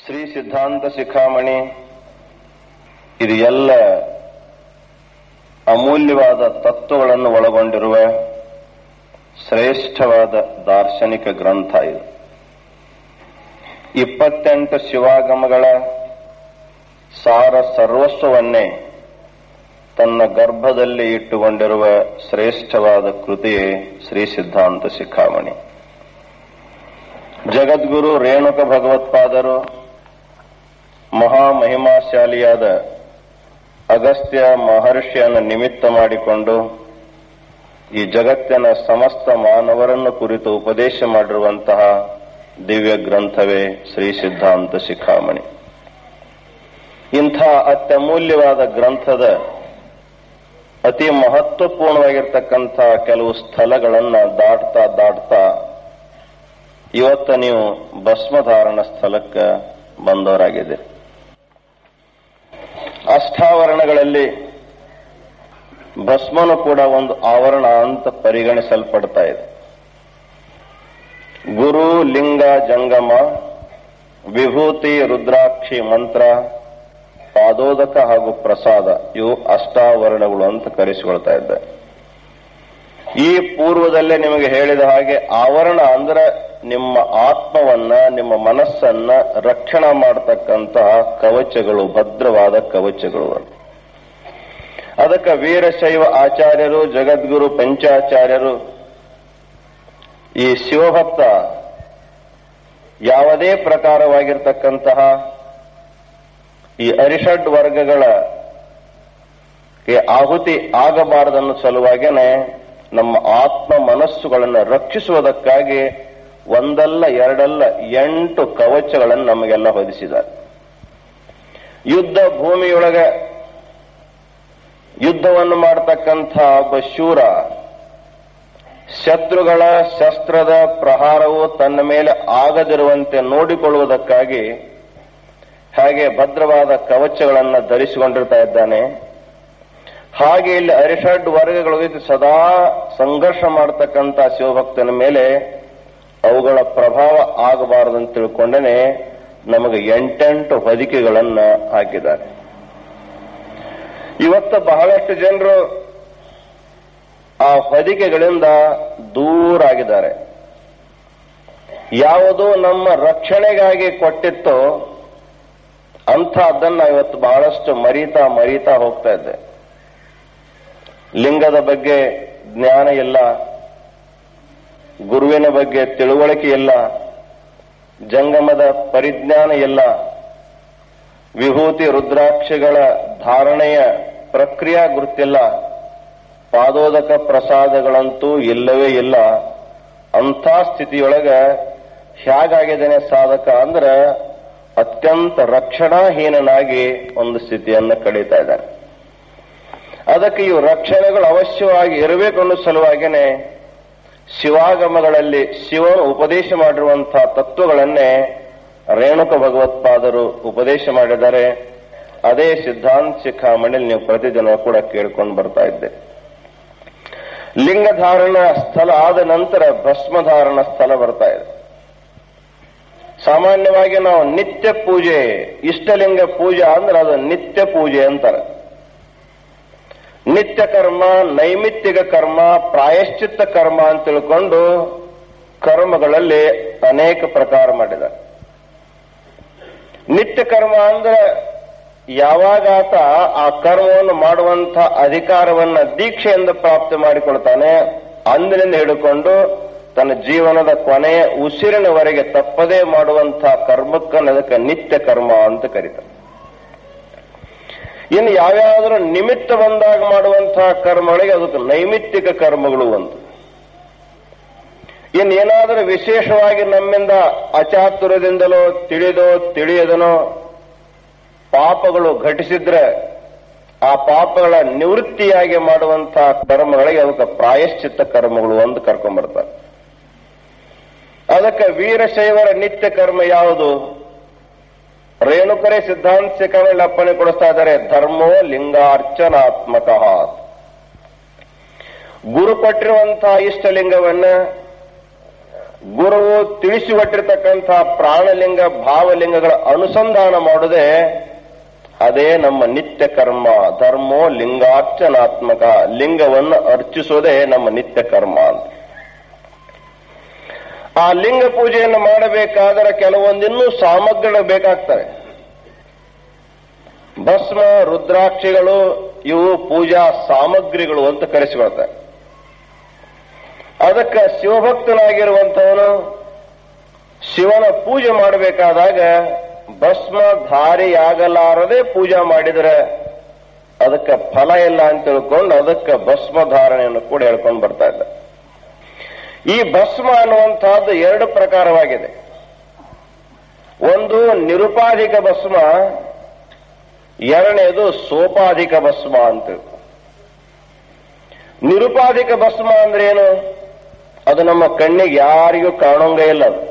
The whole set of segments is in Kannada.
ಶ್ರೀ ಸಿದ್ಧಾಂತ ಶಿಖಾಮಣಿ ಇದು ಎಲ್ಲ ಅಮೂಲ್ಯವಾದ ತತ್ವಗಳನ್ನು ಒಳಗೊಂಡಿರುವ ಶ್ರೇಷ್ಠವಾದ ದಾರ್ಶನಿಕ ಗ್ರಂಥ ಇದು ಇಪ್ಪತ್ತೆಂಟು ಶಿವಾಗಮಗಳ ಸಾರ ಸರ್ವಸ್ವವನ್ನೇ ತನ್ನ ಗರ್ಭದಲ್ಲಿ ಇಟ್ಟುಕೊಂಡಿರುವ ಶ್ರೇಷ್ಠವಾದ ಕೃತಿಯೇ ಶ್ರೀ ಸಿದ್ಧಾಂತ ಶಿಖಾಮಣಿ ಜಗದ್ಗುರು ರೇಣುಕ ಭಗವತ್ಪಾದರು ಮಹಾಮಹಿಮಾಶಾಲಿಯಾದ ಅಗಸ್ತ್ಯ ಮಹರ್ಷಿಯನ್ನು ನಿಮಿತ್ತ ಮಾಡಿಕೊಂಡು ಈ ಜಗತ್ತಿನ ಸಮಸ್ತ ಮಾನವರನ್ನು ಕುರಿತು ಉಪದೇಶ ಮಾಡಿರುವಂತಹ ದಿವ್ಯ ಗ್ರಂಥವೇ ಶ್ರೀ ಸಿದ್ಧಾಂತ ಶಿಖಾಮಣಿ ಇಂಥ ಅತ್ಯಮೂಲ್ಯವಾದ ಗ್ರಂಥದ ಅತಿ ಮಹತ್ವಪೂರ್ಣವಾಗಿರ್ತಕ್ಕಂಥ ಕೆಲವು ಸ್ಥಳಗಳನ್ನ ದಾಟ್ತಾ ದಾಟ್ತಾ ಇವತ್ತ ನೀವು ಭಸ್ಮಧಾರಣ ಸ್ಥಳಕ್ಕೆ ಬಂದವರಾಗಿದೆ ಅಷ್ಟಾವರಣಗಳಲ್ಲಿ ಭಸ್ಮನು ಕೂಡ ಒಂದು ಆವರಣ ಅಂತ ಪರಿಗಣಿಸಲ್ಪಡ್ತಾ ಇದೆ ಗುರು ಲಿಂಗ ಜಂಗಮ ವಿಭೂತಿ ರುದ್ರಾಕ್ಷಿ ಮಂತ್ರ ಪಾದೋದಕ ಹಾಗೂ ಪ್ರಸಾದ ಇವು ಅಷ್ಟಾವರಣಗಳು ಅಂತ ಕರೆಸಿಕೊಳ್ತಾ ಇದ್ದೆ ಈ ಪೂರ್ವದಲ್ಲೇ ನಿಮಗೆ ಹೇಳಿದ ಹಾಗೆ ಆವರಣ ಅಂದ್ರೆ ನಿಮ್ಮ ಆತ್ಮವನ್ನ ನಿಮ್ಮ ಮನಸ್ಸನ್ನ ರಕ್ಷಣಾ ಮಾಡತಕ್ಕಂತಹ ಕವಚಗಳು ಭದ್ರವಾದ ಕವಚಗಳು ಅದಕ್ಕೆ ವೀರಶೈವ ಆಚಾರ್ಯರು ಜಗದ್ಗುರು ಪಂಚಾಚಾರ್ಯರು ಈ ಶಿವಭಕ್ತ ಯಾವುದೇ ಪ್ರಕಾರವಾಗಿರ್ತಕ್ಕಂತಹ ಈ ಅರಿಷಡ್ ವರ್ಗಗಳ ಈ ಆಹುತಿ ಆಗಬಾರದನ್ನ ಸಲುವಾಗೇನೆ ನಮ್ಮ ಆತ್ಮ ಮನಸ್ಸುಗಳನ್ನು ರಕ್ಷಿಸುವುದಕ್ಕಾಗಿ ಒಂದಲ್ಲ ಎರಡಲ್ಲ ಎಂಟು ಕವಚಗಳನ್ನು ನಮಗೆಲ್ಲ ಹೊದಿಸಿದ್ದಾರೆ ಯುದ್ಧ ಭೂಮಿಯೊಳಗೆ ಯುದ್ಧವನ್ನು ಮಾಡತಕ್ಕಂಥ ಒಬ್ಬ ಶೂರ ಶತ್ರುಗಳ ಶಸ್ತ್ರದ ಪ್ರಹಾರವು ತನ್ನ ಮೇಲೆ ಆಗದಿರುವಂತೆ ನೋಡಿಕೊಳ್ಳುವುದಕ್ಕಾಗಿ ಹಾಗೆ ಭದ್ರವಾದ ಕವಚಗಳನ್ನು ಧರಿಸಿಕೊಂಡಿರ್ತಾ ಇದ್ದಾನೆ ಹಾಗೆ ಇಲ್ಲಿ ಅರಿಷಡ್ ವರ್ಗಗಳ ಜೊತೆ ಸದಾ ಸಂಘರ್ಷ ಮಾಡತಕ್ಕಂಥ ಶಿವಭಕ್ತನ ಮೇಲೆ ಅವುಗಳ ಪ್ರಭಾವ ಆಗಬಾರದಂತ ತಿಳ್ಕೊಂಡೇನೆ ನಮಗೆ ಎಂಟೆಂಟು ಹೊದಿಕೆಗಳನ್ನ ಹಾಕಿದ್ದಾರೆ ಇವತ್ತು ಬಹಳಷ್ಟು ಜನರು ಆ ಹೊದಿಕೆಗಳಿಂದ ದೂರ ಆಗಿದ್ದಾರೆ ಯಾವುದು ನಮ್ಮ ರಕ್ಷಣೆಗಾಗಿ ಕೊಟ್ಟಿತ್ತೋ ಅಂಥದ್ದನ್ನ ಇವತ್ತು ಬಹಳಷ್ಟು ಮರೀತಾ ಮರೀತಾ ಹೋಗ್ತಾ ಇದ್ದೆ ಲಿಂಗದ ಬಗ್ಗೆ ಜ್ಞಾನ ಇಲ್ಲ ಗುರುವಿನ ಬಗ್ಗೆ ತಿಳುವಳಿಕೆ ಇಲ್ಲ ಜಂಗಮದ ಪರಿಜ್ಞಾನ ಇಲ್ಲ ವಿಭೂತಿ ರುದ್ರಾಕ್ಷಿಗಳ ಧಾರಣೆಯ ಪ್ರಕ್ರಿಯೆ ಗುರುತಿಲ್ಲ ಪಾದೋದಕ ಪ್ರಸಾದಗಳಂತೂ ಇಲ್ಲವೇ ಇಲ್ಲ ಅಂಥ ಸ್ಥಿತಿಯೊಳಗ ಹೇಗಾಗಿದ್ದೇನೆ ಸಾಧಕ ಅಂದ್ರೆ ಅತ್ಯಂತ ರಕ್ಷಣಾಹೀನನಾಗಿ ಒಂದು ಸ್ಥಿತಿಯನ್ನು ಕಳೀತಾ ಇದ್ದಾನೆ ಅದಕ್ಕೆ ಇವು ರಕ್ಷಣೆಗಳು ಅವಶ್ಯವಾಗಿ ಇರಬೇಕು ಅನ್ನೋ ಸಲುವಾಗಿನೇ ಶಿವಾಗಮಗಳಲ್ಲಿ ಶಿವನು ಉಪದೇಶ ಮಾಡಿರುವಂತಹ ತತ್ವಗಳನ್ನೇ ರೇಣುಕ ಭಗವತ್ಪಾದರು ಉಪದೇಶ ಮಾಡಿದ್ದಾರೆ ಅದೇ ಸಿದ್ಧಾಂತ ಶಿಖಾಮಣಿಲಿ ನೀವು ಪ್ರತಿದಿನ ಕೂಡ ಕೇಳ್ಕೊಂಡು ಬರ್ತಾ ಇದ್ದೆ ಲಿಂಗಧಾರಣ ಸ್ಥಳ ಆದ ನಂತರ ಭಸ್ಮಧಾರಣ ಸ್ಥಳ ಬರ್ತಾ ಇದೆ ಸಾಮಾನ್ಯವಾಗಿ ನಾವು ನಿತ್ಯ ಪೂಜೆ ಇಷ್ಟಲಿಂಗ ಪೂಜೆ ಅಂದ್ರೆ ಅದು ನಿತ್ಯ ಪೂಜೆ ಅಂತಾರೆ ನಿತ್ಯ ಕರ್ಮ ನೈಮಿತ್ತಿಕ ಕರ್ಮ ಪ್ರಾಯಶ್ಚಿತ್ತ ಕರ್ಮ ಅಂತ ತಿಳ್ಕೊಂಡು ಕರ್ಮಗಳಲ್ಲಿ ಅನೇಕ ಪ್ರಕಾರ ಮಾಡಿದ್ದಾರೆ ನಿತ್ಯ ಕರ್ಮ ಅಂದ್ರೆ ಯಾವಾಗ ಆತ ಆ ಕರ್ಮವನ್ನು ಮಾಡುವಂತ ಅಧಿಕಾರವನ್ನ ದೀಕ್ಷೆಯಿಂದ ಪ್ರಾಪ್ತಿ ಮಾಡಿಕೊಳ್ತಾನೆ ಅಂದಿನಿಂದ ಹಿಡ್ಕೊಂಡು ತನ್ನ ಜೀವನದ ಕೊನೆಯ ಉಸಿರಿನವರೆಗೆ ತಪ್ಪದೇ ಮಾಡುವಂತಹ ಕರ್ಮಕ್ಕನ್ನು ಅದಕ್ಕೆ ನಿತ್ಯ ಕರ್ಮ ಅಂತ ಕರೀತಾರೆ ಇನ್ನು ಯಾವ್ಯಾವುದರ ನಿಮಿತ್ತ ಬಂದಾಗ ಮಾಡುವಂತಹ ಕರ್ಮಗಳಿಗೆ ಅದಕ್ಕೆ ನೈಮಿತ್ತಿಕ ಕರ್ಮಗಳು ಒಂದು ಇನ್ನು ಏನಾದರೂ ವಿಶೇಷವಾಗಿ ನಮ್ಮಿಂದ ಅಚಾತುರ್ಯದಿಂದಲೋ ತಿಳಿದೋ ತಿಳಿಯದನೋ ಪಾಪಗಳು ಘಟಿಸಿದ್ರೆ ಆ ಪಾಪಗಳ ನಿವೃತ್ತಿಯಾಗಿ ಮಾಡುವಂತಹ ಕರ್ಮಗಳಿಗೆ ಅದಕ್ಕೆ ಪ್ರಾಯಶ್ಚಿತ್ತ ಕರ್ಮಗಳು ಒಂದು ಕರ್ಕೊಂಡ್ಬರ್ತಾರೆ ಅದಕ್ಕೆ ವೀರಶೈವರ ನಿತ್ಯ ಕರ್ಮ ಯಾವುದು ರೇಣುಕರೇ ಸಿದ್ಧಾಂತ ಶಿಖರಲ್ಲಿ ಅಪ್ಪಣೆ ಕೊಡಿಸ್ತಾ ಇದ್ದಾರೆ ಧರ್ಮೋ ಲಿಂಗಾರ್ಚನಾತ್ಮಕ ಗುರು ಕೊಟ್ಟಿರುವಂತಹ ಇಷ್ಟಲಿಂಗವನ್ನ ಗುರುವು ತಿಳಿಸಿಕೊಟ್ಟಿರ್ತಕ್ಕಂಥ ಪ್ರಾಣಲಿಂಗ ಭಾವಲಿಂಗಗಳ ಅನುಸಂಧಾನ ಮಾಡುವುದೇ ಅದೇ ನಮ್ಮ ನಿತ್ಯ ಕರ್ಮ ಧರ್ಮೋ ಲಿಂಗಾರ್ಚನಾತ್ಮಕ ಲಿಂಗವನ್ನು ಅರ್ಚಿಸೋದೇ ನಮ್ಮ ನಿತ್ಯ ಕರ್ಮ ಅಂತ ಆ ಲಿಂಗ ಪೂಜೆಯನ್ನು ಮಾಡಬೇಕಾದರೆ ಕೆಲವೊಂದಿನ್ನೂ ಸಾಮಗ್ರಿಗಳು ಬೇಕಾಗ್ತವೆ ಭಸ್ಮ ರುದ್ರಾಕ್ಷಿಗಳು ಇವು ಪೂಜಾ ಸಾಮಗ್ರಿಗಳು ಅಂತ ಕರೆಸಿಕೊಳ್ತಾರೆ ಅದಕ್ಕೆ ಶಿವಭಕ್ತನಾಗಿರುವಂಥವನು ಶಿವನ ಪೂಜೆ ಮಾಡಬೇಕಾದಾಗ ಭಸ್ಮ ಧಾರಿಯಾಗಲಾರದೆ ಪೂಜೆ ಮಾಡಿದರೆ ಅದಕ್ಕೆ ಫಲ ಇಲ್ಲ ಅಂತ ತಿಳ್ಕೊಂಡು ಅದಕ್ಕೆ ಭಸ್ಮ ಧಾರಣೆಯನ್ನು ಕೂಡ ಹೇಳ್ಕೊಂಡು ಬರ್ತಾ ಇದ್ದ ಈ ಭಸ್ಮ ಅನ್ನುವಂತಹದ್ದು ಎರಡು ಪ್ರಕಾರವಾಗಿದೆ ಒಂದು ನಿರುಪಾಧಿಕ ಭಸ್ಮ ಎರಡನೇದು ಸೋಪಾಧಿಕ ಭಸ್ಮ ಅಂತ ನಿರುಪಾಧಿಕ ಭಸ್ಮ ಅಂದ್ರೆ ಏನು ಅದು ನಮ್ಮ ಕಣ್ಣಿಗೆ ಯಾರಿಗೂ ಕಾಣೋಂಗೇ ಇಲ್ಲ ಅದು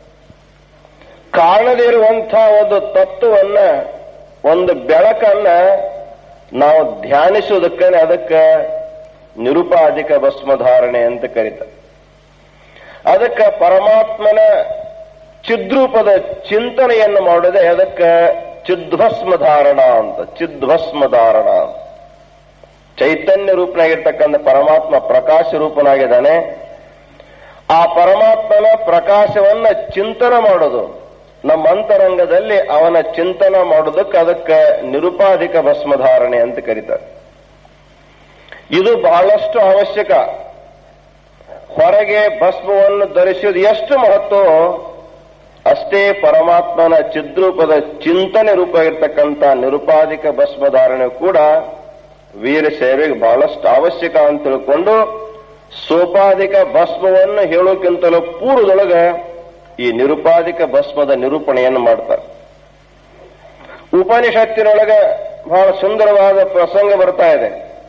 ಕಾಣದೇ ಇರುವಂತಹ ಒಂದು ತತ್ವವನ್ನ ಒಂದು ಬೆಳಕನ್ನ ನಾವು ಧ್ಯಾನಿಸುವುದಕ್ಕೆ ಅದಕ್ಕೆ ನಿರುಪಾಧಿಕ ಭಸ್ಮಧಾರಣೆ ಅಂತ ಕರೀತಾರೆ ಅದಕ್ಕೆ ಪರಮಾತ್ಮನ ಚಿದ್ರೂಪದ ಚಿಂತನೆಯನ್ನು ಮಾಡದೆ ಅದಕ್ಕೆ ಚಿದ್ಭಸ್ಮ ಧಾರಣ ಅಂತ ಚಿದ್ಭಸ್ಮ ಧಾರಣ ಚೈತನ್ಯ ರೂಪನಾಗಿರ್ತಕ್ಕಂಥ ಪರಮಾತ್ಮ ಪ್ರಕಾಶ ರೂಪನಾಗಿದ್ದಾನೆ ಆ ಪರಮಾತ್ಮನ ಪ್ರಕಾಶವನ್ನ ಚಿಂತನೆ ಮಾಡೋದು ನಮ್ಮ ಅಂತರಂಗದಲ್ಲಿ ಅವನ ಚಿಂತನ ಮಾಡೋದಕ್ಕೆ ಅದಕ್ಕೆ ನಿರುಪಾಧಿಕ ಭಸ್ಮಧಾರಣೆ ಅಂತ ಕರೀತಾರೆ ಇದು ಬಹಳಷ್ಟು ಅವಶ್ಯಕ ಹೊರಗೆ ಭಸ್ಮವನ್ನು ಧರಿಸುವುದು ಎಷ್ಟು ಮಹತ್ವವೋ ಅಷ್ಟೇ ಪರಮಾತ್ಮನ ಚಿದ್ರೂಪದ ಚಿಂತನೆ ರೂಪ ಇರತಕ್ಕಂಥ ನಿರುಪಾಧಿಕ ಭಸ್ಮಧಾರಣೆ ಕೂಡ ವೀರ ಸೇವೆಗೆ ಬಹಳಷ್ಟು ಅವಶ್ಯಕ ಅಂತ ತಿಳ್ಕೊಂಡು ಸೋಪಾಧಿಕ ಭಸ್ಮವನ್ನು ಹೇಳೋಕ್ಕಿಂತಲೂ ಪೂರ್ವದೊಳಗೆ ಈ ನಿರುಪಾಧಿಕ ಭಸ್ಮದ ನಿರೂಪಣೆಯನ್ನು ಮಾಡ್ತಾರೆ ಉಪನಿಷತ್ತಿನೊಳಗೆ ಬಹಳ ಸುಂದರವಾದ ಪ್ರಸಂಗ ಬರ್ತಾ ಇದೆ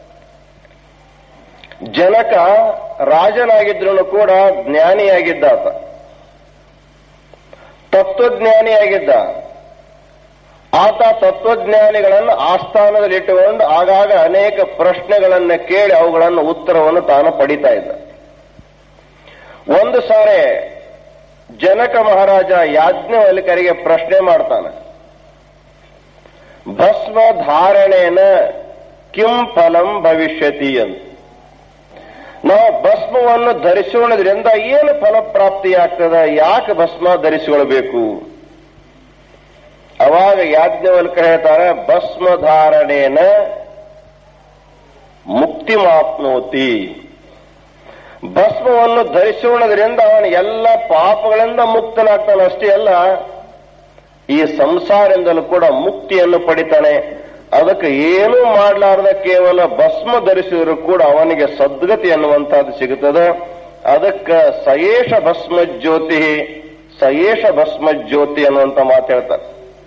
ಜನಕ ರಾಜನಾಗಿದ್ರು ಕೂಡ ಜ್ಞಾನಿಯಾಗಿದ್ದ ಆತ ತತ್ವಜ್ಞಾನಿಯಾಗಿದ್ದ ಆತ ತತ್ವಜ್ಞಾನಿಗಳನ್ನು ಆಸ್ಥಾನದಲ್ಲಿ ಇಟ್ಟುಕೊಂಡು ಆಗಾಗ ಅನೇಕ ಪ್ರಶ್ನೆಗಳನ್ನು ಕೇಳಿ ಅವುಗಳನ್ನು ಉತ್ತರವನ್ನು ತಾನು ಪಡಿತಾ ಇದ್ದ ಒಂದು ಸಾರಿ ಜನಕ ಮಹಾರಾಜ ಯಾಜ್ಞವಲ್ಕರಿಗೆ ಪ್ರಶ್ನೆ ಮಾಡ್ತಾನೆ ಭಸ್ಮ ಧಾರಣೆನ ಕಿಂ ಫಲಂ ಭವಿಷ್ಯತಿ ಅಂತ ನಾವು ಭಸ್ಮವನ್ನು ಧರಿಸೋಣದ್ರಿಂದ ಏನು ಫಲಪ್ರಾಪ್ತಿಯಾಗ್ತದ ಯಾಕೆ ಭಸ್ಮ ಧರಿಸಿಕೊಳ್ಬೇಕು ಅವಾಗ ಯಾಜ್ಞವಲ್ಕ ಹೇಳ್ತಾರೆ ಭಸ್ಮ ಧಾರಣೇನ ಮುಕ್ತಿ ಮಾಪ್ನೋತಿ ಭಸ್ಮವನ್ನು ಧರಿಸೋಣದ್ರಿಂದ ಅವನು ಎಲ್ಲ ಪಾಪಗಳಿಂದ ಮುಕ್ತನಾಗ್ತಾನೆ ಅಷ್ಟೇ ಅಲ್ಲ ಈ ಸಂಸಾರದಿಂದಲೂ ಕೂಡ ಮುಕ್ತಿಯನ್ನು ಪಡಿತಾನೆ ಅದಕ್ಕೆ ಏನೂ ಮಾಡಲಾರದ ಕೇವಲ ಭಸ್ಮ ಧರಿಸಿದರೂ ಕೂಡ ಅವನಿಗೆ ಸದ್ಗತಿ ಅನ್ನುವಂಥದ್ದು ಸಿಗುತ್ತದೆ ಅದಕ್ಕೆ ಸಯೇಷ ಭಸ್ಮ ಜ್ಯೋತಿ ಸಯೇಷ ಭಸ್ಮ ಜ್ಯೋತಿ ಅನ್ನುವಂತ ಮಾತು ಹೇಳ್ತಾರೆ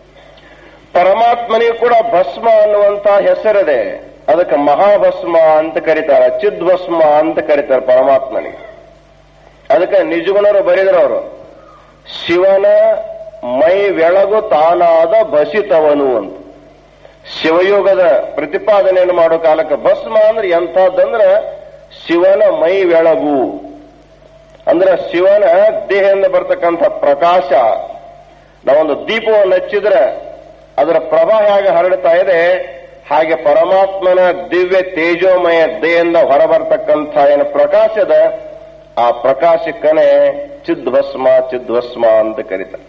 ಪರಮಾತ್ಮನಿಗೆ ಕೂಡ ಭಸ್ಮ ಅನ್ನುವಂತ ಹೆಸರಿದೆ ಅದಕ್ಕೆ ಮಹಾಭಸ್ಮ ಅಂತ ಕರೀತಾರೆ ಚಿದ್ಭಸ್ಮ ಅಂತ ಕರೀತಾರೆ ಪರಮಾತ್ಮನಿಗೆ ಅದಕ್ಕೆ ನಿಜಗುಣರು ಬರೆದರವರು ಶಿವನ ಮೈ ಬೆಳಗು ತಾನಾದ ಬಸಿತವನು ಅಂತ ಶಿವಯೋಗದ ಪ್ರತಿಪಾದನೆಯನ್ನು ಮಾಡೋ ಕಾಲಕ್ಕೆ ಭಸ್ಮ ಅಂದ್ರೆ ಎಂಥದ್ದಂದ್ರೆ ಶಿವನ ಮೈ ಬೆಳಗು ಅಂದ್ರೆ ಶಿವನ ದೇಹದಿಂದ ಬರ್ತಕ್ಕಂಥ ಪ್ರಕಾಶ ನಾವೊಂದು ದೀಪವನ್ನು ಹಚ್ಚಿದ್ರೆ ಅದರ ಪ್ರಭಾ ಹೇಗೆ ಹರಡ್ತಾ ಇದೆ ಹಾಗೆ ಪರಮಾತ್ಮನ ದಿವ್ಯ ತೇಜೋಮಯ ದೇಹದಿಂದ ಹೊರಬರ್ತಕ್ಕಂಥ ಏನು ಪ್ರಕಾಶದ ಆ ಪ್ರಕಾಶಕ್ಕನೆ ಚಿದ್ಭಸ್ಮ ಚಿದ್ಭಸ್ಮ ಅಂತ ಕರೀತಾರೆ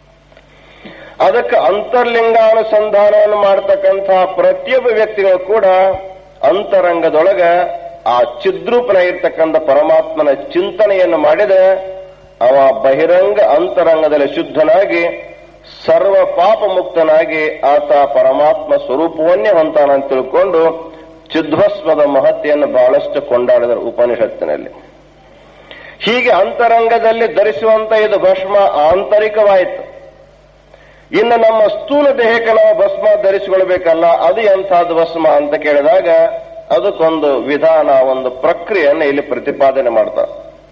ಅದಕ್ಕೆ ಅಂತರ್ಲಿಂಗಾನುಸಂಧಾನವನ್ನು ಮಾಡತಕ್ಕಂತಹ ಪ್ರತಿಯೊಬ್ಬ ವ್ಯಕ್ತಿಗಳು ಕೂಡ ಅಂತರಂಗದೊಳಗ ಆ ಚಿದ್ರೂಪನಾಗಿರ್ತಕ್ಕಂಥ ಪರಮಾತ್ಮನ ಚಿಂತನೆಯನ್ನು ಮಾಡಿದ ಅವ ಬಹಿರಂಗ ಅಂತರಂಗದಲ್ಲಿ ಶುದ್ಧನಾಗಿ ಸರ್ವ ಪಾಪ ಮುಕ್ತನಾಗಿ ಆತ ಪರಮಾತ್ಮ ಸ್ವರೂಪವನ್ನೇ ಹೊಂತಾನಂತ ತಿಳ್ಕೊಂಡು ಚಿದ್ಭಸ್ಮದ ಮಹತ್ತೆಯನ್ನು ಬಹಳಷ್ಟು ಕೊಂಡಾಡಿದರು ಉಪನಿಷತ್ತಿನಲ್ಲಿ ಹೀಗೆ ಅಂತರಂಗದಲ್ಲಿ ಧರಿಸುವಂತ ಇದು ಭಸ್ಮ ಆಂತರಿಕವಾಯಿತು ಇನ್ನು ನಮ್ಮ ಸ್ಥೂಲ ದೇಹಕ್ಕೆ ನಾವು ಭಸ್ಮ ಧರಿಸಿಕೊಳ್ಬೇಕಲ್ಲ ಅದು ಎಂಥದ್ದು ಭಸ್ಮ ಅಂತ ಕೇಳಿದಾಗ ಅದಕ್ಕೊಂದು ವಿಧಾನ ಒಂದು ಪ್ರಕ್ರಿಯೆಯನ್ನು ಇಲ್ಲಿ ಪ್ರತಿಪಾದನೆ ಮಾಡ್ತಾರೆ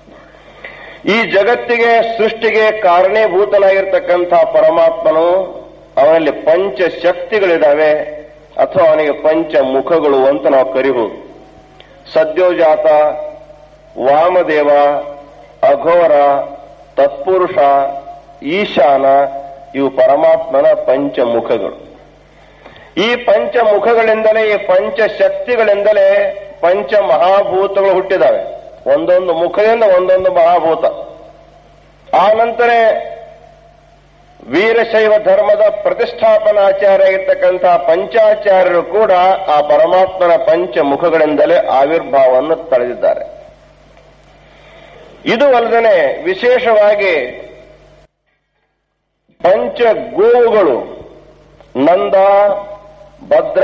ಈ ಜಗತ್ತಿಗೆ ಸೃಷ್ಟಿಗೆ ಕಾರಣೀಭೂತನಾಗಿರ್ತಕ್ಕಂಥ ಪರಮಾತ್ಮನು ಅವನಲ್ಲಿ ಪಂಚ ಶಕ್ತಿಗಳಿದಾವೆ ಅಥವಾ ಅವನಿಗೆ ಪಂಚ ಮುಖಗಳು ಅಂತ ನಾವು ಕರಿಬಹುದು ಸದ್ಯೋಜಾತ ವಾಮದೇವ ಅಘೋರ ತತ್ಪುರುಷ ಈಶಾನ ಇವು ಪರಮಾತ್ಮನ ಪಂಚಮುಖಗಳು ಈ ಪಂಚಮುಖಗಳಿಂದಲೇ ಈ ಪಂಚಶಕ್ತಿಗಳಿಂದಲೇ ಪಂಚ ಮಹಾಭೂತಗಳು ಹುಟ್ಟಿದಾವೆ ಒಂದೊಂದು ಮುಖದಿಂದ ಒಂದೊಂದು ಮಹಾಭೂತ ಆ ನಂತರ ವೀರಶೈವ ಧರ್ಮದ ಪ್ರತಿಷ್ಠಾಪನಾಚಾರ್ಯ ಆಗಿರ್ತಕ್ಕಂಥ ಪಂಚಾಚಾರ್ಯರು ಕೂಡ ಆ ಪರಮಾತ್ಮನ ಪಂಚಮುಖಗಳಿಂದಲೇ ಆವಿರ್ಭಾವವನ್ನು ತಳೆದಿದ್ದಾರೆ ಇದು ಅಲ್ಲದೆ ವಿಶೇಷವಾಗಿ ಪಂಚ ಗೋವುಗಳು ನಂದ ಭದ್ರ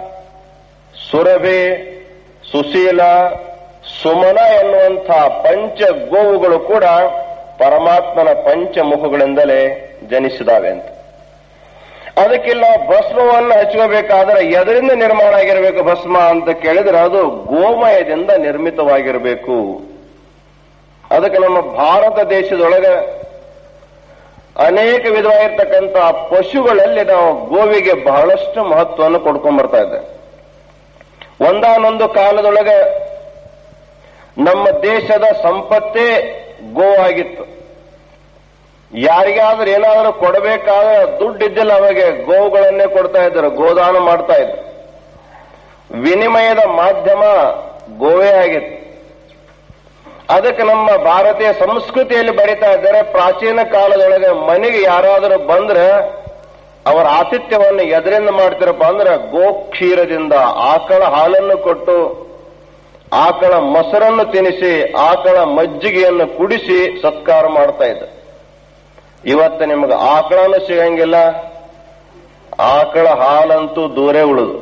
ಸುರಭಿ ಸುಶೀಲ ಸುಮನ ಎನ್ನುವಂಥ ಪಂಚ ಗೋವುಗಳು ಕೂಡ ಪರಮಾತ್ಮನ ಪಂಚಮುಖಗಳಿಂದಲೇ ಜನಿಸಿದಾವೆ ಅಂತ ಅದಕ್ಕಿಲ್ಲ ಭಸ್ಮವನ್ನು ಹಚ್ಕೋಬೇಕಾದ್ರೆ ಎದರಿಂದ ನಿರ್ಮಾಣ ಆಗಿರಬೇಕು ಭಸ್ಮ ಅಂತ ಕೇಳಿದ್ರೆ ಅದು ಗೋಮಯದಿಂದ ನಿರ್ಮಿತವಾಗಿರಬೇಕು ಅದಕ್ಕೆ ನಮ್ಮ ಭಾರತ ದೇಶದೊಳಗೆ ಅನೇಕ ವಿಧವಾಗಿರ್ತಕ್ಕಂಥ ಪಶುಗಳಲ್ಲಿ ನಾವು ಗೋವಿಗೆ ಬಹಳಷ್ಟು ಮಹತ್ವವನ್ನು ಕೊಡ್ಕೊಂಡ್ ಬರ್ತಾ ಇದ್ದೇವೆ ಒಂದಾನೊಂದು ಕಾಲದೊಳಗೆ ನಮ್ಮ ದೇಶದ ಸಂಪತ್ತೇ ಗೋವಾಗಿತ್ತು ಯಾರಿಗಾದ್ರೂ ಏನಾದರೂ ಕೊಡಬೇಕಾದ್ರೆ ದುಡ್ಡಿದ್ದಿಲ್ಲ ಅವಾಗೆ ಗೋವುಗಳನ್ನೇ ಕೊಡ್ತಾ ಇದ್ರು ಗೋದಾನ ಮಾಡ್ತಾ ಇದ್ರು ವಿನಿಮಯದ ಮಾಧ್ಯಮ ಗೋವೇ ಆಗಿತ್ತು ಅದಕ್ಕೆ ನಮ್ಮ ಭಾರತೀಯ ಸಂಸ್ಕೃತಿಯಲ್ಲಿ ಬರೀತಾ ಇದ್ದಾರೆ ಪ್ರಾಚೀನ ಕಾಲದೊಳಗೆ ಮನೆಗೆ ಯಾರಾದರೂ ಬಂದ್ರೆ ಅವರ ಆತಿಥ್ಯವನ್ನು ಎದರಿಂದ ಮಾಡ್ತಿರಪ್ಪ ಅಂದ್ರೆ ಗೋಕ್ಷೀರದಿಂದ ಆಕಳ ಹಾಲನ್ನು ಕೊಟ್ಟು ಆಕಳ ಮೊಸರನ್ನು ತಿನ್ನಿಸಿ ಆಕಳ ಮಜ್ಜಿಗೆಯನ್ನು ಕುಡಿಸಿ ಸತ್ಕಾರ ಮಾಡ್ತಾ ಇದ್ದ ಇವತ್ತು ನಿಮಗೆ ಆಕಳನು ಸಿಗಂಗಿಲ್ಲ ಆಕಳ ಹಾಲಂತೂ ದೂರೇ ಉಳಿದು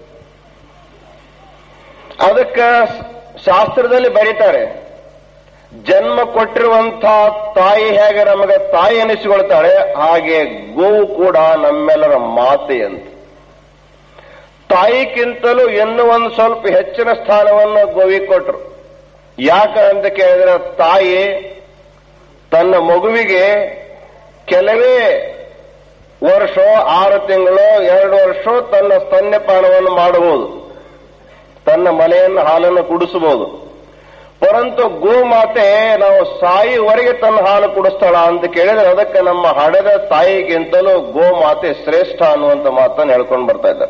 ಅದಕ್ಕೆ ಶಾಸ್ತ್ರದಲ್ಲಿ ಬರೀತಾರೆ ಜನ್ಮ ಕೊಟ್ಟಿರುವಂತ ತಾಯಿ ಹೇಗೆ ನಮಗೆ ತಾಯಿ ಅನಿಸಿಕೊಳ್ತಾಳೆ ಹಾಗೆ ಗೋವು ಕೂಡ ನಮ್ಮೆಲ್ಲರ ಮಾತೆ ಅಂತ ತಾಯಿಗಿಂತಲೂ ಇನ್ನೂ ಒಂದು ಸ್ವಲ್ಪ ಹೆಚ್ಚಿನ ಸ್ಥಾನವನ್ನು ಗೋವಿಗೆ ಕೊಟ್ರು ಯಾಕ ಅಂತ ಕೇಳಿದ್ರೆ ತಾಯಿ ತನ್ನ ಮಗುವಿಗೆ ಕೆಲವೇ ವರ್ಷ ಆರು ತಿಂಗಳು ಎರಡು ವರ್ಷ ತನ್ನ ಸ್ತನ್ಯಪಾನವನ್ನು ಮಾಡಬಹುದು ತನ್ನ ಮನೆಯನ್ನು ಹಾಲನ್ನು ಕುಡಿಸಬಹುದು ಪರಂತು ಗೋಮಾತೆ ನಾವು ಸಾಯಿವರೆಗೆ ತನ್ನ ಹಾಲು ಕುಡಿಸ್ತಾಳ ಅಂತ ಕೇಳಿದ್ರೆ ಅದಕ್ಕೆ ನಮ್ಮ ಹಡೆದ ತಾಯಿಗಿಂತಲೂ ಗೋಮಾತೆ ಶ್ರೇಷ್ಠ ಅನ್ನುವಂತ ಮಾತನ್ನು ಹೇಳ್ಕೊಂಡು ಬರ್ತಾ ಇದ್ದಾರೆ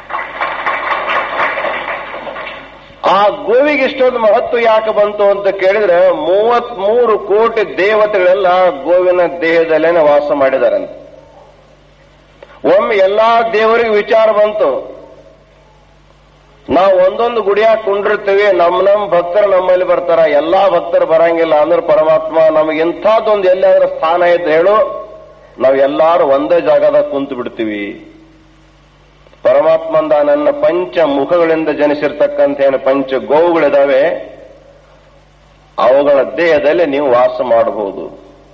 ಆ ಗೋವಿಗೆ ಇಷ್ಟೊಂದು ಮಹತ್ವ ಯಾಕೆ ಬಂತು ಅಂತ ಕೇಳಿದ್ರೆ ಮೂವತ್ ಮೂರು ಕೋಟಿ ದೇವತೆಗಳೆಲ್ಲ ಗೋವಿನ ದೇಹದಲ್ಲೇನೆ ವಾಸ ಮಾಡಿದಾರಂತೆ ಒಮ್ಮೆ ಎಲ್ಲಾ ದೇವರಿಗೆ ವಿಚಾರ ಬಂತು ನಾವು ಒಂದೊಂದು ಗುಡಿಯಾಗ ಕುಂಡಿರ್ತೀವಿ ನಮ್ ನಮ್ ಭಕ್ತರು ನಮ್ಮಲ್ಲಿ ಬರ್ತಾರ ಎಲ್ಲಾ ಭಕ್ತರು ಬರಂಗಿಲ್ಲ ಅಂದ್ರೆ ಪರಮಾತ್ಮ ನಮಗೆ ಇಂಥದ್ದೊಂದು ಎಲ್ಲಾದ್ರೂ ಸ್ಥಾನ ಇದ್ದು ಹೇಳು ನಾವು ಎಲ್ಲಾರು ಒಂದೇ ಜಾಗದಾಗ ಕುಂತು ಬಿಡ್ತೀವಿ ಪರಮಾತ್ಮಂದ ನನ್ನ ಪಂಚ ಮುಖಗಳಿಂದ ಜನಿಸಿರ್ತಕ್ಕಂಥ ಏನು ಪಂಚ ಗೋವುಗಳಿದಾವೆ ಅವುಗಳ ದೇಹದಲ್ಲಿ ನೀವು ವಾಸ ಮಾಡಬಹುದು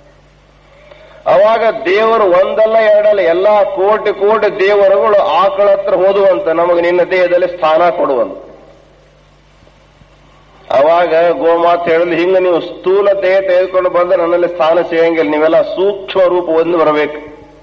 ಅವಾಗ ದೇವರು ಒಂದಲ್ಲ ಎರಡಲ್ಲ ಎಲ್ಲಾ ಕೋಟಿ ಕೋಟಿ ದೇವರುಗಳು ಆಕಳ ಹತ್ರ ಹೋದುವಂತ ನಮಗೆ ನಿನ್ನ ದೇಹದಲ್ಲಿ ಸ್ಥಾನ ಕೊಡುವಂತ ಅವಾಗ ಗೋಮಾತ್ ಹೇಳಿದ್ರೆ ಹಿಂಗ ನೀವು ಸ್ಥೂಲ ದೇಹ ತೆಗೆದುಕೊಂಡು ಬಂದ್ರೆ ನನ್ನಲ್ಲಿ ಸ್ಥಾನ ಸಿಗಂಗಿಲ್ಲ ನೀವೆಲ್ಲ ಸೂಕ್ಷ್ಮ ರೂಪ ಒಂದು ಬರಬೇಕು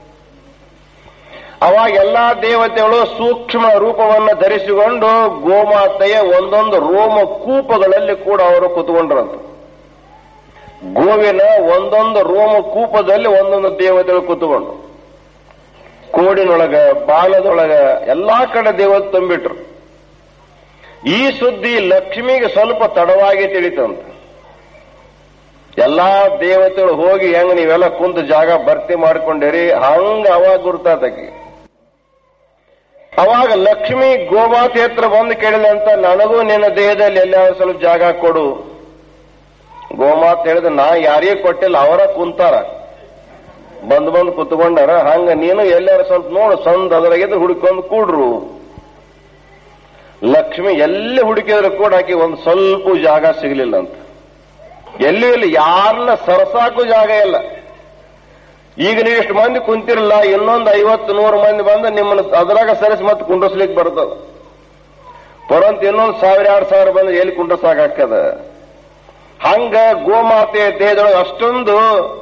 ಅವಾಗ ಎಲ್ಲಾ ದೇವತೆಗಳು ಸೂಕ್ಷ್ಮ ರೂಪವನ್ನು ಧರಿಸಿಕೊಂಡು ಗೋಮಾತೆಯ ಒಂದೊಂದು ರೋಮ ಕೂಪಗಳಲ್ಲಿ ಕೂಡ ಅವರು ಕುತ್ಕೊಂಡ್ರಂತ ಗೋವಿನ ಒಂದೊಂದು ರೋಮ ಕೂಪದಲ್ಲಿ ಒಂದೊಂದು ದೇವತೆಗಳು ಕೂತ್ಕೊಂಡು ಕೋಡಿನೊಳಗ ಬಾಲದೊಳಗ ಎಲ್ಲಾ ಕಡೆ ದೇವತೆ ತುಂಬಿಟ್ರು ಈ ಸುದ್ದಿ ಲಕ್ಷ್ಮಿಗೆ ಸ್ವಲ್ಪ ತಡವಾಗಿ ತಿಳಿತಂತ ಎಲ್ಲಾ ದೇವತೆಗಳು ಹೋಗಿ ಹೆಂಗ್ ನೀವೆಲ್ಲ ಕುಂತ ಜಾಗ ಭರ್ತಿ ಮಾಡ್ಕೊಂಡಿರಿ ಹಂಗ ಅವಾಗ ಗುರ್ತಾತಕಿ ಅವಾಗ ಲಕ್ಷ್ಮಿ ಗೋಮಾತೆ ಹತ್ರ ಬಂದು ಕೇಳಿದಂತ ನನಗೂ ನಿನ್ನ ದೇಹದಲ್ಲಿ ಎಲ್ಲ ಸ್ವಲ್ಪ ಜಾಗ ಕೊಡು ಗೋಮಾತ್ ಹೇಳಿದ್ರೆ ನಾ ಯಾರಿಗೆ ಕೊಟ್ಟಿಲ್ಲ ಅವರ ಕುಂತಾರ ಬಂದ್ ಬಂದು ಕುತ್ಕೊಂಡಾರ ಹಂಗ ನೀನು ಎಲ್ಲಾರ ಸ್ವಲ್ಪ ನೋಡು ಸಂದ್ ಅದ್ರಾಗಿದ್ರೆ ಹುಡುಕೊಂಡು ಕೂಡ್ರು ಲಕ್ಷ್ಮಿ ಎಲ್ಲಿ ಹುಡುಕಿದ್ರು ಕೂಡ ಆಕಿ ಒಂದು ಸ್ವಲ್ಪ ಜಾಗ ಸಿಗಲಿಲ್ಲ ಅಂತ ಎಲ್ಲಿ ಇಲ್ಲಿ ಯಾರನ್ನ ಸರಸಾಕು ಜಾಗ ಇಲ್ಲ ಈಗ ನೀವು ಇಷ್ಟು ಮಂದಿ ಕುಂತಿರಲ್ಲ ಇನ್ನೊಂದು ಐವತ್ತು ನೂರು ಮಂದಿ ಬಂದು ನಿಮ್ಮನ್ನ ಅದ್ರಾಗ ಸರಿಸಿ ಮತ್ತೆ ಕುಂಡ್ರಸ್ಲಿಕ್ಕೆ ಬರ್ತದ ಪರಂತ ಇನ್ನೊಂದು ಸಾವಿರ ಎರಡು ಸಾವಿರ ಬಂದು ಎಲ್ಲಿ ಕುಂಡ್ರಸಾಕದ ಹಂಗ ಗೋಮಾತೆಯ ದೇಹದೊಳಗೆ ಅಷ್ಟೊಂದು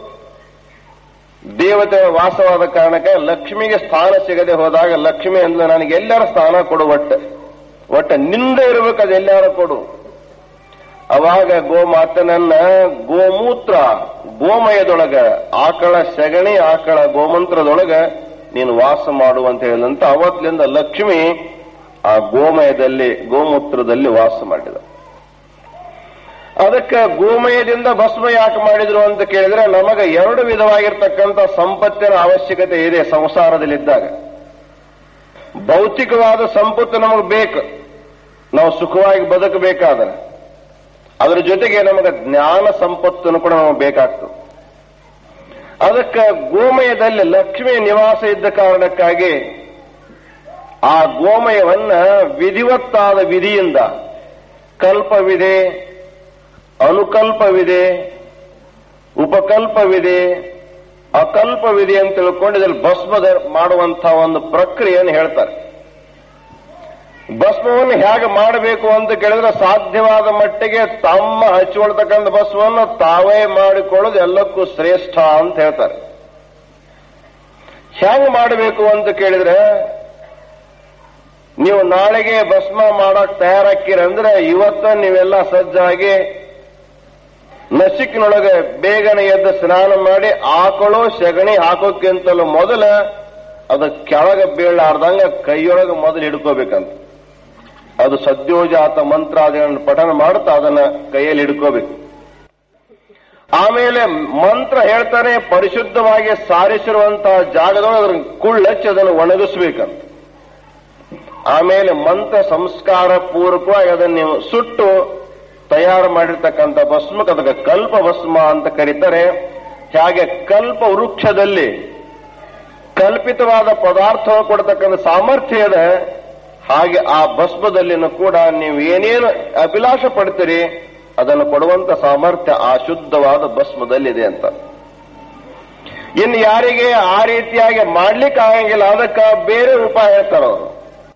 ದೇವತೆ ವಾಸವಾದ ಕಾರಣಕ್ಕೆ ಲಕ್ಷ್ಮಿಗೆ ಸ್ಥಾನ ಸಿಗದೆ ಹೋದಾಗ ಲಕ್ಷ್ಮಿ ಅಂದ್ರೆ ನನಗೆ ಎಲ್ಲಾರ ಸ್ಥಾನ ಕೊಡು ಒಟ್ಟ ಒಟ್ಟ ನಿಂದ ಇರ್ಬೇಕು ಅದು ಎಲ್ಲಾರ ಕೊಡು ಅವಾಗ ಗೋಮಾತನನ್ನ ಗೋಮೂತ್ರ ಗೋಮಯದೊಳಗ ಆಕಳ ಸೆಗಣಿ ಆಕಳ ಗೋಮಂತ್ರದೊಳಗ ನೀನು ವಾಸ ಮಾಡು ಅಂತ ಹೇಳಿದಂತ ಅವತ್ತಿನಿಂದ ಲಕ್ಷ್ಮಿ ಆ ಗೋಮಯದಲ್ಲಿ ಗೋಮೂತ್ರದಲ್ಲಿ ವಾಸ ಮಾಡಿದ ಅದಕ್ಕೆ ಗೋಮಯದಿಂದ ಭಸ್ಮ ಯಾಕೆ ಮಾಡಿದ್ರು ಅಂತ ಕೇಳಿದ್ರೆ ನಮಗ ಎರಡು ವಿಧವಾಗಿರ್ತಕ್ಕಂಥ ಸಂಪತ್ತಿನ ಅವಶ್ಯಕತೆ ಇದೆ ಸಂಸಾರದಲ್ಲಿದ್ದಾಗ ಭೌತಿಕವಾದ ಸಂಪತ್ತು ನಮಗೆ ಬೇಕು ನಾವು ಸುಖವಾಗಿ ಬದುಕಬೇಕಾದ್ರೆ ಅದರ ಜೊತೆಗೆ ನಮಗೆ ಜ್ಞಾನ ಸಂಪತ್ತನ್ನು ಕೂಡ ನಮಗೆ ಬೇಕಾಗ್ತದೆ ಅದಕ್ಕೆ ಗೋಮಯದಲ್ಲಿ ಲಕ್ಷ್ಮಿ ನಿವಾಸ ಇದ್ದ ಕಾರಣಕ್ಕಾಗಿ ಆ ಗೋಮಯವನ್ನ ವಿಧಿವತ್ತಾದ ವಿಧಿಯಿಂದ ಕಲ್ಪವಿದೆ ಅನುಕಲ್ಪವಿದೆ ಉಪಕಲ್ಪವಿದೆ ಅಕಲ್ಪವಿದೆ ಅಂತ ತಿಳ್ಕೊಂಡು ಇದರಲ್ಲಿ ಭಸ್ಮದ ಮಾಡುವಂತಹ ಒಂದು ಪ್ರಕ್ರಿಯೆಯನ್ನು ಹೇಳ್ತಾರೆ ಭಸ್ಮವನ್ನು ಹೇಗೆ ಮಾಡಬೇಕು ಅಂತ ಕೇಳಿದ್ರೆ ಸಾಧ್ಯವಾದ ಮಟ್ಟಿಗೆ ತಮ್ಮ ಹಚ್ಚಿಕೊಳ್ತಕ್ಕಂಥ ಭಸ್ಮವನ್ನು ತಾವೇ ಮಾಡಿಕೊಳ್ಳೋದು ಎಲ್ಲಕ್ಕೂ ಶ್ರೇಷ್ಠ ಅಂತ ಹೇಳ್ತಾರೆ ಹೆಂಗ್ ಮಾಡಬೇಕು ಅಂತ ಕೇಳಿದ್ರೆ ನೀವು ನಾಳೆಗೆ ಭಸ್ಮ ಮಾಡಕ್ ತಯಾರಾಕಿರಂದ್ರೆ ಇವತ್ತ ನೀವೆಲ್ಲ ಸಜ್ಜಾಗಿ ನಸಿಕಿನೊಳಗೆ ಬೇಗನೆ ಎದ್ದು ಸ್ನಾನ ಮಾಡಿ ಆಕಳು ಸೆಗಣಿ ಹಾಕೋಕ್ಕಿಂತಲೂ ಮೊದಲ ಅದು ಕೆಳಗೆ ಬೀಳಾರ್ದಂಗ ಕೈಯೊಳಗೆ ಮೊದಲು ಹಿಡ್ಕೋಬೇಕಂತ ಅದು ಸದ್ಯೋಜಾತ ಮಂತ್ರಾದಿಗಳನ್ನು ಪಠನ ಮಾಡುತ್ತಾ ಅದನ್ನ ಕೈಯಲ್ಲಿ ಹಿಡ್ಕೋಬೇಕು ಆಮೇಲೆ ಮಂತ್ರ ಹೇಳ್ತಾನೆ ಪರಿಶುದ್ಧವಾಗಿ ಸಾರಿಸಿರುವಂತಹ ಜಾಗದೊಳಗೆ ಅದ್ರ ಕುಳ್ಳಚ್ಚಿ ಅದನ್ನು ಒಣಗಿಸ್ಬೇಕಂತ ಆಮೇಲೆ ಮಂತ್ರ ಸಂಸ್ಕಾರ ಪೂರ್ವಕವಾಗಿ ಅದನ್ನು ನೀವು ಸುಟ್ಟು ತಯಾರು ಮಾಡಿರ್ತಕ್ಕಂಥ ಭಸ್ಮಕ್ಕೆ ಅದಕ್ಕೆ ಕಲ್ಪ ಭಸ್ಮ ಅಂತ ಕರೀತಾರೆ ಹಾಗೆ ಕಲ್ಪ ವೃಕ್ಷದಲ್ಲಿ ಕಲ್ಪಿತವಾದ ಪದಾರ್ಥ ಕೊಡ್ತಕ್ಕಂಥ ಸಾಮರ್ಥ್ಯ ಇದೆ ಹಾಗೆ ಆ ಭಸ್ಮದಲ್ಲಿನೂ ಕೂಡ ನೀವು ಏನೇನು ಅಭಿಲಾಷ ಪಡ್ತೀರಿ ಅದನ್ನು ಕೊಡುವಂತ ಸಾಮರ್ಥ್ಯ ಆ ಶುದ್ಧವಾದ ಭಸ್ಮದಲ್ಲಿದೆ ಅಂತ ಇನ್ನು ಯಾರಿಗೆ ಆ ರೀತಿಯಾಗಿ ಮಾಡ್ಲಿಕ್ಕೆ ಆಗಂಗಿಲ್ಲ ಅದಕ್ಕೆ ಬೇರೆ ಉಪಾಯ ಹೇಳ್ತಾರೆ ಅವರು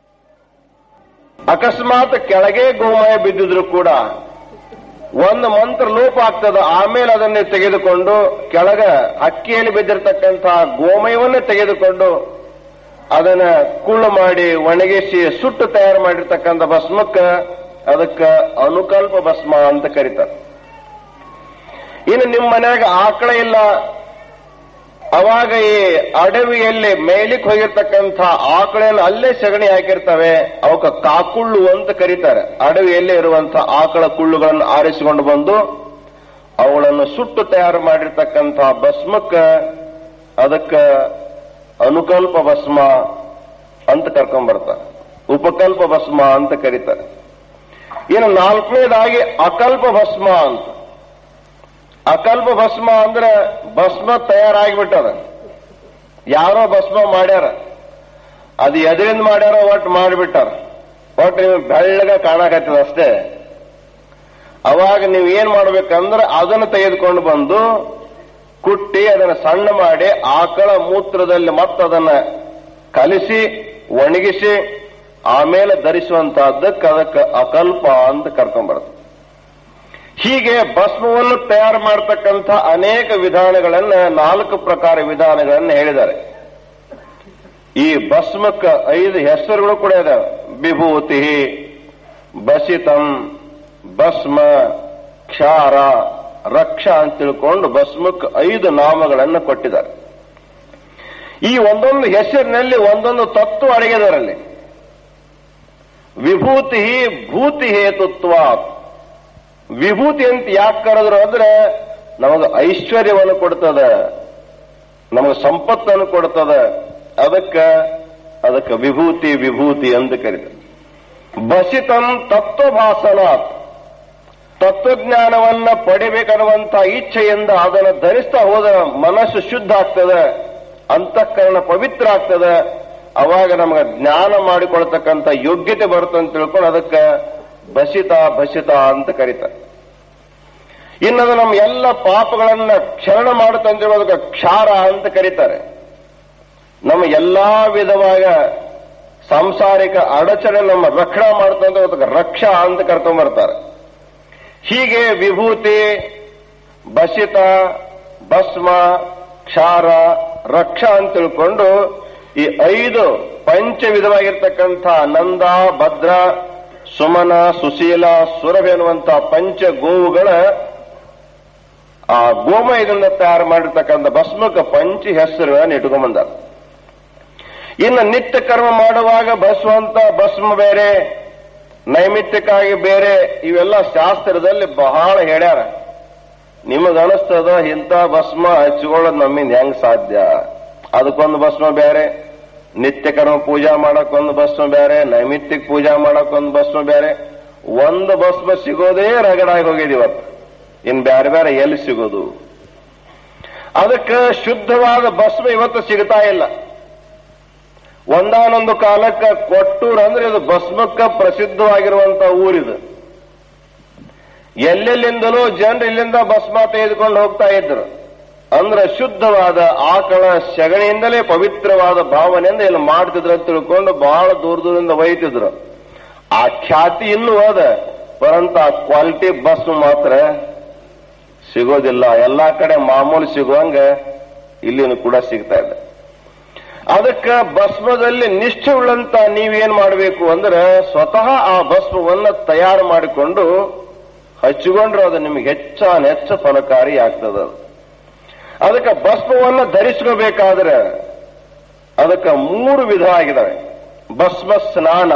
ಅಕಸ್ಮಾತ್ ಕೆಳಗೆ ಗೋಮಯ ಬಿದ್ದಿದ್ರು ಕೂಡ ಒಂದು ಮಂತ್ರ ಲೋಪ ಆಗ್ತದ ಆಮೇಲೆ ಅದನ್ನೇ ತೆಗೆದುಕೊಂಡು ಕೆಳಗ ಹಕ್ಕಿಯಲ್ಲಿ ಬಿದ್ದಿರತಕ್ಕಂತಹ ಗೋಮಯವನ್ನೇ ತೆಗೆದುಕೊಂಡು ಅದನ್ನ ಕುಳ್ಳು ಮಾಡಿ ಒಣಗಿಸಿ ಸುಟ್ಟು ತಯಾರು ಮಾಡಿರ್ತಕ್ಕಂಥ ಭಸ್ಮಕ್ಕ ಅದಕ್ಕೆ ಅನುಕಲ್ಪ ಭಸ್ಮ ಅಂತ ಕರೀತಾರೆ ಇನ್ನು ನಿಮ್ಮ ಮನ್ಯಾಗ ಆಕಳ ಇಲ್ಲ ಅವಾಗ ಈ ಅಡವಿಯಲ್ಲಿ ಮೇಲಿಕ್ ಹೋಗಿರ್ತಕ್ಕಂಥ ಆಕಳನ್ನು ಅಲ್ಲೇ ಸಗಣಿ ಹಾಕಿರ್ತವೆ ಅವಕ್ಕ ಕಾಕುಳ್ಳು ಅಂತ ಕರೀತಾರೆ ಅಡವಿಯಲ್ಲೇ ಇರುವಂತ ಆಕಳ ಕುಳ್ಳುಗಳನ್ನು ಆರಿಸಿಕೊಂಡು ಬಂದು ಅವುಗಳನ್ನು ಸುಟ್ಟು ತಯಾರು ಮಾಡಿರ್ತಕ್ಕಂಥ ಭಸ್ಮಕ್ಕ ಅದಕ್ಕ ಅನುಕಲ್ಪ ಭಸ್ಮ ಅಂತ ಕರ್ಕೊಂಡ್ಬರ್ತಾರೆ ಉಪಕಲ್ಪ ಭಸ್ಮ ಅಂತ ಕರೀತಾರೆ ಇನ್ನು ನಾಲ್ಕನೇದಾಗಿ ಅಕಲ್ಪ ಭಸ್ಮ ಅಂತ ಅಕಲ್ಪ ಭಸ್ಮ ಅಂದ್ರೆ ಭಸ್ಮ ತಯಾರಾಗಿಬಿಟ್ಟದ ಯಾರೋ ಭಸ್ಮ ಮಾಡ್ಯಾರ ಅದು ಎದರಿಂದ ಮಾಡ್ಯಾರ ಒಟ್ಟು ಮಾಡಿಬಿಟ್ಟಾರ ಒಟ್ಟು ನೀವು ಬೆಳ್ಳಗ ಕಾಣಕತ್ತದ ಅಷ್ಟೇ ಅವಾಗ ನೀವು ಏನ್ ಮಾಡ್ಬೇಕಂದ್ರೆ ಅದನ್ನು ತೆಗೆದುಕೊಂಡು ಬಂದು ಕುಟ್ಟಿ ಅದನ್ನು ಸಣ್ಣ ಮಾಡಿ ಆಕಳ ಮೂತ್ರದಲ್ಲಿ ಮತ್ತದನ್ನ ಕಲಿಸಿ ಒಣಗಿಸಿ ಆಮೇಲೆ ಧರಿಸುವಂತಹದ್ದಕ್ಕೆ ಅದಕ್ಕೆ ಅಕಲ್ಪ ಅಂತ ಕರ್ಕೊಂಡ್ಬರ್ತದೆ ಹೀಗೆ ಭಸ್ಮವನ್ನು ತಯಾರು ಮಾಡತಕ್ಕಂಥ ಅನೇಕ ವಿಧಾನಗಳನ್ನ ನಾಲ್ಕು ಪ್ರಕಾರ ವಿಧಾನಗಳನ್ನು ಹೇಳಿದ್ದಾರೆ ಈ ಭಸ್ಮಕ್ಕೆ ಐದು ಹೆಸರುಗಳು ಕೂಡ ಇದಾವೆ ವಿಭೂತಿ ಬಸಿತಂ ಭಸ್ಮ ಕ್ಷಾರ ರಕ್ಷ ಅಂತ ತಿಳ್ಕೊಂಡು ಭಸ್ಮಕ್ಕೆ ಐದು ನಾಮಗಳನ್ನು ಕೊಟ್ಟಿದ್ದಾರೆ ಈ ಒಂದೊಂದು ಹೆಸರಿನಲ್ಲಿ ಒಂದೊಂದು ತತ್ವ ಅಡಗಿದರಲ್ಲಿ ವಿಭೂತಿ ಭೂತಿ ಹೇತುತ್ವ ವಿಭೂತಿ ಅಂತ ಯಾಕೆ ಕರೆದ್ರು ಅಂದ್ರೆ ನಮಗೆ ಐಶ್ವರ್ಯವನ್ನು ಕೊಡ್ತದ ನಮಗೆ ಸಂಪತ್ತನ್ನು ಕೊಡ್ತದ ಅದಕ್ಕೆ ಅದಕ್ಕೆ ವಿಭೂತಿ ವಿಭೂತಿ ಅಂತ ಕರೀತಾರೆ ಬಸಿತಂ ತತ್ವಭಾಸನ ತತ್ವಜ್ಞಾನವನ್ನ ಪಡಿಬೇಕನ್ನುವಂತ ಇಚ್ಛೆಯಿಂದ ಅದನ್ನು ಧರಿಸ್ತಾ ಹೋದ ಮನಸ್ಸು ಶುದ್ಧ ಆಗ್ತದೆ ಅಂತಃಕರಣ ಪವಿತ್ರ ಆಗ್ತದೆ ಅವಾಗ ನಮಗೆ ಜ್ಞಾನ ಮಾಡಿಕೊಳ್ತಕ್ಕಂಥ ಯೋಗ್ಯತೆ ಬರುತ್ತೆ ಅಂತ ತಿಳ್ಕೊಂಡು ಅದಕ್ಕೆ ಬಸಿತ ಬಸಿತ ಅಂತ ಕರೀತಾರೆ ಇನ್ನದು ನಮ್ಮ ಎಲ್ಲ ಪಾಪಗಳನ್ನ ಕ್ಷರಣ ಮಾಡುತ್ತಂತ ಅದಕ್ಕೆ ಕ್ಷಾರ ಅಂತ ಕರೀತಾರೆ ನಮ್ಮ ಎಲ್ಲಾ ವಿಧವಾದ ಸಾಂಸಾರಿಕ ಅಡಚಣೆ ನಮ್ಮ ರಕ್ಷಣಾ ಮಾಡ್ತಂದ್ರೆ ಅದಕ್ಕೆ ರಕ್ಷಾ ಅಂತ ಕರ್ಕೊಂಡ್ಬರ್ತಾರೆ ಹೀಗೆ ವಿಭೂತಿ ಬಸಿತ ಭಸ್ಮ ಕ್ಷಾರ ರಕ್ಷಾ ಅಂತ ತಿಳ್ಕೊಂಡು ಈ ಐದು ಪಂಚ ವಿಧವಾಗಿರ್ತಕ್ಕಂಥ ನಂದ ಭದ್ರ ಸುಮನ ಸುಶೀಲ ಸುರಭಿ ಅನ್ನುವಂಥ ಪಂಚ ಗೋವುಗಳ ಆ ಗೋಮಯದಿಂದ ತಯಾರು ಮಾಡಿರ್ತಕ್ಕಂಥ ಭಸ್ಮಕ್ಕೆ ಪಂಚಿ ಹೆಸರುಗಳನ್ನು ಇಟ್ಕೊಂಡ್ಬಂದಾರ ಇನ್ನು ನಿತ್ಯ ಕರ್ಮ ಮಾಡುವಾಗ ಭಸ್ವಂತ ಭಸ್ಮ ಬೇರೆ ನೈಮಿತ್ಯಕ್ಕಾಗಿ ಬೇರೆ ಇವೆಲ್ಲ ಶಾಸ್ತ್ರದಲ್ಲಿ ಬಹಳ ಹೇಳ್ಯಾರ ನಿಮಗ ಅನಿಸ್ತದ ಇಂಥ ಭಸ್ಮ ಹಚ್ಕೊಳ್ಳೋದು ನಮ್ಮಿಂದ ಹೆಂಗ್ ಸಾಧ್ಯ ಅದಕ್ಕೊಂದು ಭಸ್ಮ ಬೇರೆ ನಿತ್ಯ ಕರ್ಮ ಪೂಜಾ ಮಾಡಕ್ಕೊಂದು ಭಸ್ಮ ಬೇರೆ ನೈಮಿತ್ತಿಕ ಪೂಜಾ ಮಾಡಕ್ಕೊಂದು ಭಸ್ಮ ಬೇರೆ ಒಂದು ಭಸ್ಮ ಸಿಗೋದೇ ರಗಡಾಗಿ ಹೋಗಿದೆ ಇವತ್ತು ಇನ್ ಬೇರೆ ಬೇರೆ ಎಲ್ಲಿ ಸಿಗೋದು ಅದಕ್ಕೆ ಶುದ್ಧವಾದ ಭಸ್ಮ ಇವತ್ತು ಸಿಗ್ತಾ ಇಲ್ಲ ಒಂದಾನೊಂದು ಕಾಲಕ್ಕೆ ಕೊಟ್ಟೂರು ಅಂದ್ರೆ ಇದು ಭಸ್ಮಕ್ಕ ಪ್ರಸಿದ್ಧವಾಗಿರುವಂತ ಊರಿದು ಎಲ್ಲೆಲ್ಲಿಂದಲೂ ಜನರು ಇಲ್ಲಿಂದ ಭಸ್ಮ ತೆಗೆದುಕೊಂಡು ಹೋಗ್ತಾ ಇದ್ರು ಅಂದ್ರೆ ಶುದ್ಧವಾದ ಆಕಳ ಸಗಣಿಯಿಂದಲೇ ಪವಿತ್ರವಾದ ಭಾವನೆಯಿಂದ ಇಲ್ಲಿ ಮಾಡ್ತಿದ್ರು ಅಂತ ತಿಳ್ಕೊಂಡು ಬಹಳ ದೂರ ದೂರದಿಂದ ಒಯ್ತಿದ್ರು ಆ ಖ್ಯಾತಿ ಇನ್ನೂ ಅದ ಪರಂತ ಕ್ವಾಲಿಟಿ ಬಸ್ ಮಾತ್ರ ಸಿಗೋದಿಲ್ಲ ಎಲ್ಲಾ ಕಡೆ ಮಾಮೂಲು ಸಿಗುವಂಗ ಇಲ್ಲಿನೂ ಕೂಡ ಸಿಗ್ತಾ ಇದೆ ಅದಕ್ಕೆ ಭಸ್ಮದಲ್ಲಿ ನಿಷ್ಠೆ ಉಳ್ಳಂತ ನೀವೇನ್ ಮಾಡಬೇಕು ಅಂದ್ರೆ ಸ್ವತಃ ಆ ಭಸ್ಮವನ್ನ ತಯಾರು ಮಾಡಿಕೊಂಡು ಹಚ್ಚಿಕೊಂಡ್ರೆ ಅದು ನಿಮಗೆ ಹೆಚ್ಚಾನ ಹೆಚ್ಚು ಫಲಕಾರಿ ಆಗ್ತದ ಅದಕ್ಕೆ ಭಸ್ಮವನ್ನ ಧರಿಸ್ಕೋಬೇಕಾದ್ರೆ ಅದಕ್ಕೆ ಮೂರು ವಿಧ ಆಗಿದಾವೆ ಭಸ್ಮ ಸ್ನಾನ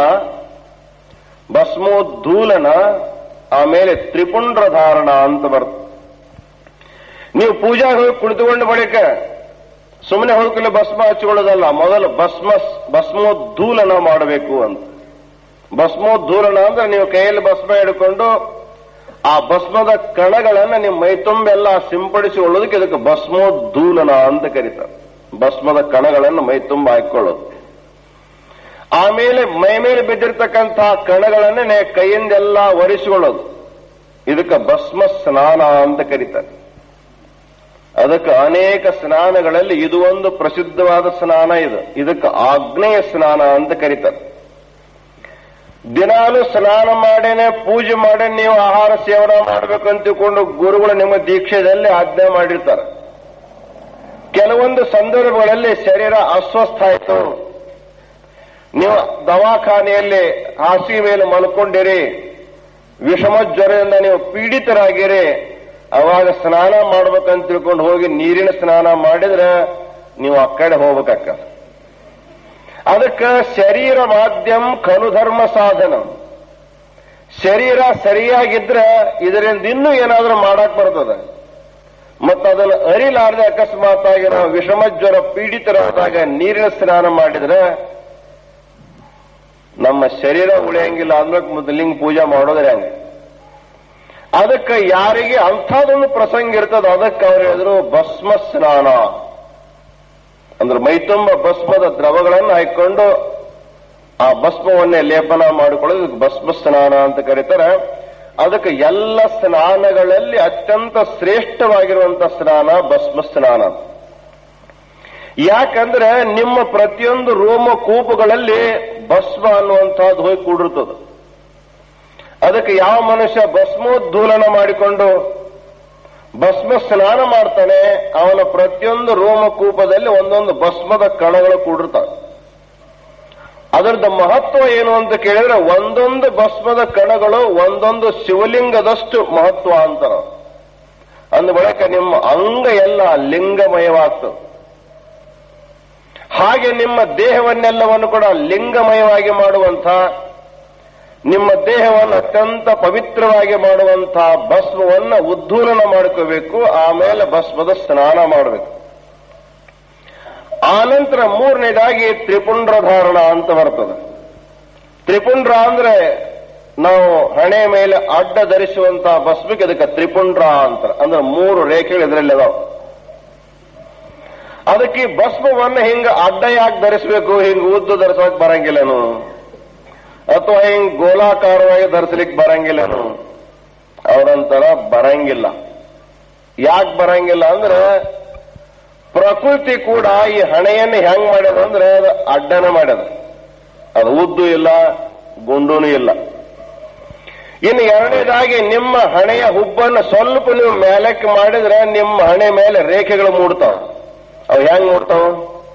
ಭಸ್ಮೋದ್ದೂಲನ ಆಮೇಲೆ ತ್ರಿಪುಂಡ್ರ ಧಾರಣ ಅಂತ ಬರ್ತದೆ ನೀವು ಪೂಜಾಗೆ ಹೋಗಿ ಕುಳಿತುಕೊಂಡ ಬಳಿಕ ಸುಮ್ಮನೆ ಹೋಗ್ಕಲೆ ಭಸ್ಮ ಹಚ್ಕೊಳ್ಳೋದಲ್ಲ ಮೊದಲು ಭಸ್ಮ ಭಸ್ಮೋದ್ದೂಲನ ಮಾಡಬೇಕು ಅಂತ ಭಸ್ಮೋದ್ದೂಲನ ಅಂದ್ರೆ ನೀವು ಕೈಯಲ್ಲಿ ಭಸ್ಮ ಹಿಡ್ಕೊಂಡು ಆ ಭಸ್ಮದ ಕಣಗಳನ್ನ ನಿಮ್ಮ ಮೈ ತುಂಬೆಲ್ಲ ಸಿಂಪಡಿಸಿಕೊಳ್ಳೋದಕ್ಕೆ ಇದಕ್ಕೆ ಭಸ್ಮೋದ್ದೂಲನ ಅಂತ ಕರೀತಾರೆ ಭಸ್ಮದ ಕಣಗಳನ್ನು ಮೈ ತುಂಬ ಹಾಕೊಳ್ಳೋದು ಆಮೇಲೆ ಮೈ ಮೇಲೆ ಬಿದ್ದಿರ್ತಕ್ಕಂತಹ ಕಣಗಳನ್ನೇ ಕೈಯಿಂದೆಲ್ಲ ಒರೆಸಿಕೊಳ್ಳೋದು ಇದಕ್ಕೆ ಭಸ್ಮ ಸ್ನಾನ ಅಂತ ಕರೀತಾರೆ ಅದಕ್ಕೆ ಅನೇಕ ಸ್ನಾನಗಳಲ್ಲಿ ಇದು ಒಂದು ಪ್ರಸಿದ್ಧವಾದ ಸ್ನಾನ ಇದು ಇದಕ್ಕೆ ಆಗ್ನೇಯ ಸ್ನಾನ ಅಂತ ಕರೀತಾರೆ ದಿನಾಲು ಸ್ನಾನ ಮಾಡೇನೆ ಪೂಜೆ ಮಾಡೇ ನೀವು ಆಹಾರ ಸೇವನೆ ಮಾಡಬೇಕು ಅಂತ ತಿಳ್ಕೊಂಡು ಗುರುಗಳು ನಿಮ್ಮ ದೀಕ್ಷೆಯಲ್ಲಿ ಆಜ್ಞೆ ಮಾಡಿರ್ತಾರೆ ಕೆಲವೊಂದು ಸಂದರ್ಭಗಳಲ್ಲಿ ಶರೀರ ಅಸ್ವಸ್ಥ ಆಯಿತು ನೀವು ದವಾಖಾನೆಯಲ್ಲಿ ಹಾಸಿಗೆ ಮೇಲೆ ಮಲ್ಕೊಂಡಿರಿ ವಿಷಮ ಜ್ವರದಿಂದ ನೀವು ಪೀಡಿತರಾಗಿರಿ ಅವಾಗ ಸ್ನಾನ ಮಾಡ್ಬೇಕಂತ ತಿಳ್ಕೊಂಡು ಹೋಗಿ ನೀರಿನ ಸ್ನಾನ ಮಾಡಿದ್ರೆ ನೀವು ಆ ಕಡೆ ಹೋಗ್ಬೇಕಕ್ಕ ಅದಕ್ಕೆ ಶರೀರ ಮಾಧ್ಯಮ ಕನುಧರ್ಮ ಸಾಧನ ಶರೀರ ಸರಿಯಾಗಿದ್ರೆ ಇದರಿಂದ ಇನ್ನೂ ಏನಾದ್ರೂ ಮಾಡಕ್ ಬರ್ತದೆ ಮತ್ತು ಅದನ್ನು ಅರಿಲಾರದೆ ಅಕಸ್ಮಾತ್ ಆಗಿ ನಾವು ವಿಷಮ ಜ್ವರ ಪೀಡಿತರಾದಾಗ ನೀರಿನ ಸ್ನಾನ ಮಾಡಿದ್ರೆ ನಮ್ಮ ಶರೀರ ಉಳಿಯಂಗಿಲ್ಲ ಅಂದ್ಬೇಕು ಮೊದಲಿಂಗ್ ಪೂಜೆ ಮಾಡೋದ್ರೆ ಹಂಗೆ ಅದಕ್ಕೆ ಯಾರಿಗೆ ಅಂಥದೊಂದು ಪ್ರಸಂಗ ಇರ್ತದ ಅದಕ್ಕೆ ಅವ್ರು ಹೇಳಿದ್ರು ಭಸ್ಮ ಸ್ನಾನ ಅಂದ್ರೆ ಮೈತುಂಬ ಭಸ್ಮದ ದ್ರವಗಳನ್ನು ಹಾಕೊಂಡು ಆ ಭಸ್ಮವನ್ನೇ ಲೇಪನ ಮಾಡಿಕೊಳ್ಳೋದು ಇದಕ್ಕೆ ಭಸ್ಮ ಸ್ನಾನ ಅಂತ ಕರೀತಾರೆ ಅದಕ್ಕೆ ಎಲ್ಲ ಸ್ನಾನಗಳಲ್ಲಿ ಅತ್ಯಂತ ಶ್ರೇಷ್ಠವಾಗಿರುವಂತ ಸ್ನಾನ ಭಸ್ಮ ಸ್ನಾನ ಯಾಕಂದ್ರೆ ನಿಮ್ಮ ಪ್ರತಿಯೊಂದು ರೋಮ ಕೂಪುಗಳಲ್ಲಿ ಭಸ್ಮ ಅನ್ನುವಂತಹದ್ದು ಹೋಗಿ ಕೂಡಿರ್ತದೆ ಅದಕ್ಕೆ ಯಾವ ಮನುಷ್ಯ ಭಸ್ಮೋದ್ದೂಲನ ಮಾಡಿಕೊಂಡು ಭಸ್ಮ ಸ್ನಾನ ಮಾಡ್ತಾನೆ ಅವನ ಪ್ರತಿಯೊಂದು ರೋಮಕೂಪದಲ್ಲಿ ಒಂದೊಂದು ಭಸ್ಮದ ಕಣಗಳು ಕೂಡಿರ್ತಾವೆ ಅದರದ ಮಹತ್ವ ಏನು ಅಂತ ಕೇಳಿದ್ರೆ ಒಂದೊಂದು ಭಸ್ಮದ ಕಣಗಳು ಒಂದೊಂದು ಶಿವಲಿಂಗದಷ್ಟು ಮಹತ್ವ ಅಂತಾರ ಅಂದ ಬಳಿಕ ನಿಮ್ಮ ಅಂಗ ಎಲ್ಲ ಲಿಂಗಮಯವಾಗ್ತದೆ ಹಾಗೆ ನಿಮ್ಮ ದೇಹವನ್ನೆಲ್ಲವನ್ನು ಕೂಡ ಲಿಂಗಮಯವಾಗಿ ಮಾಡುವಂಥ ನಿಮ್ಮ ದೇಹವನ್ನು ಅತ್ಯಂತ ಪವಿತ್ರವಾಗಿ ಮಾಡುವಂತಹ ಭಸ್ಮವನ್ನು ಉದ್ದೂಲನ ಮಾಡ್ಕೋಬೇಕು ಆಮೇಲೆ ಭಸ್ಮದ ಸ್ನಾನ ಮಾಡಬೇಕು ಆನಂತರ ಮೂರನೇದಾಗಿ ತ್ರಿಪುಂಡ್ರ ಧಾರಣ ಅಂತ ಬರ್ತದೆ ತ್ರಿಪುಂಡ್ರ ಅಂದ್ರೆ ನಾವು ಹಣೆ ಮೇಲೆ ಅಡ್ಡ ಧರಿಸುವಂತಹ ಭಸ್ಮಕ್ಕೆ ಅದಕ್ಕೆ ತ್ರಿಪುಂಡ್ರ ಅಂತ ಅಂದ್ರೆ ಮೂರು ರೇಖೆಗಳು ಇದರಲ್ಲಿ ಅದಾವ ಅದಕ್ಕೆ ಈ ಭಸ್ಮವನ್ನು ಹಿಂಗ ಅಡ್ಡ ಯಾಕೆ ಧರಿಸಬೇಕು ಹಿಂಗ ಉದ್ದು ಧರಿಸೋಕೆ ಬರಂಗಿಲ್ಲನು ಅಥವಾ ಹಿಂಗ್ ಗೋಲಾಕಾರವಾಗಿ ಧರಿಸ್ಲಿಕ್ಕೆ ಬರಂಗಿಲ್ಲನು ಅವರಂತರ ಬರಂಗಿಲ್ಲ ಯಾಕೆ ಬರಂಗಿಲ್ಲ ಅಂದ್ರೆ ಪ್ರಕೃತಿ ಕೂಡ ಈ ಹಣೆಯನ್ನು ಹೆಂಗ್ ಮಾಡ್ಯದ ಅಂದ್ರೆ ಅದು ಅಡ್ಡನ ಮಾಡ್ಯದ ಅದು ಉದ್ದು ಇಲ್ಲ ಗುಂಡೂನು ಇಲ್ಲ ಇನ್ನು ಎರಡನೇದಾಗಿ ನಿಮ್ಮ ಹಣೆಯ ಹುಬ್ಬನ್ನು ಸ್ವಲ್ಪ ನೀವು ಮೇಲಕ್ಕೆ ಮಾಡಿದ್ರೆ ನಿಮ್ಮ ಹಣೆ ಮೇಲೆ ರೇಖೆಗಳು ಮೂಡ್ತಾವ ಅವು ಹೆಂಗ್ ಮೂಡ್ತಾವ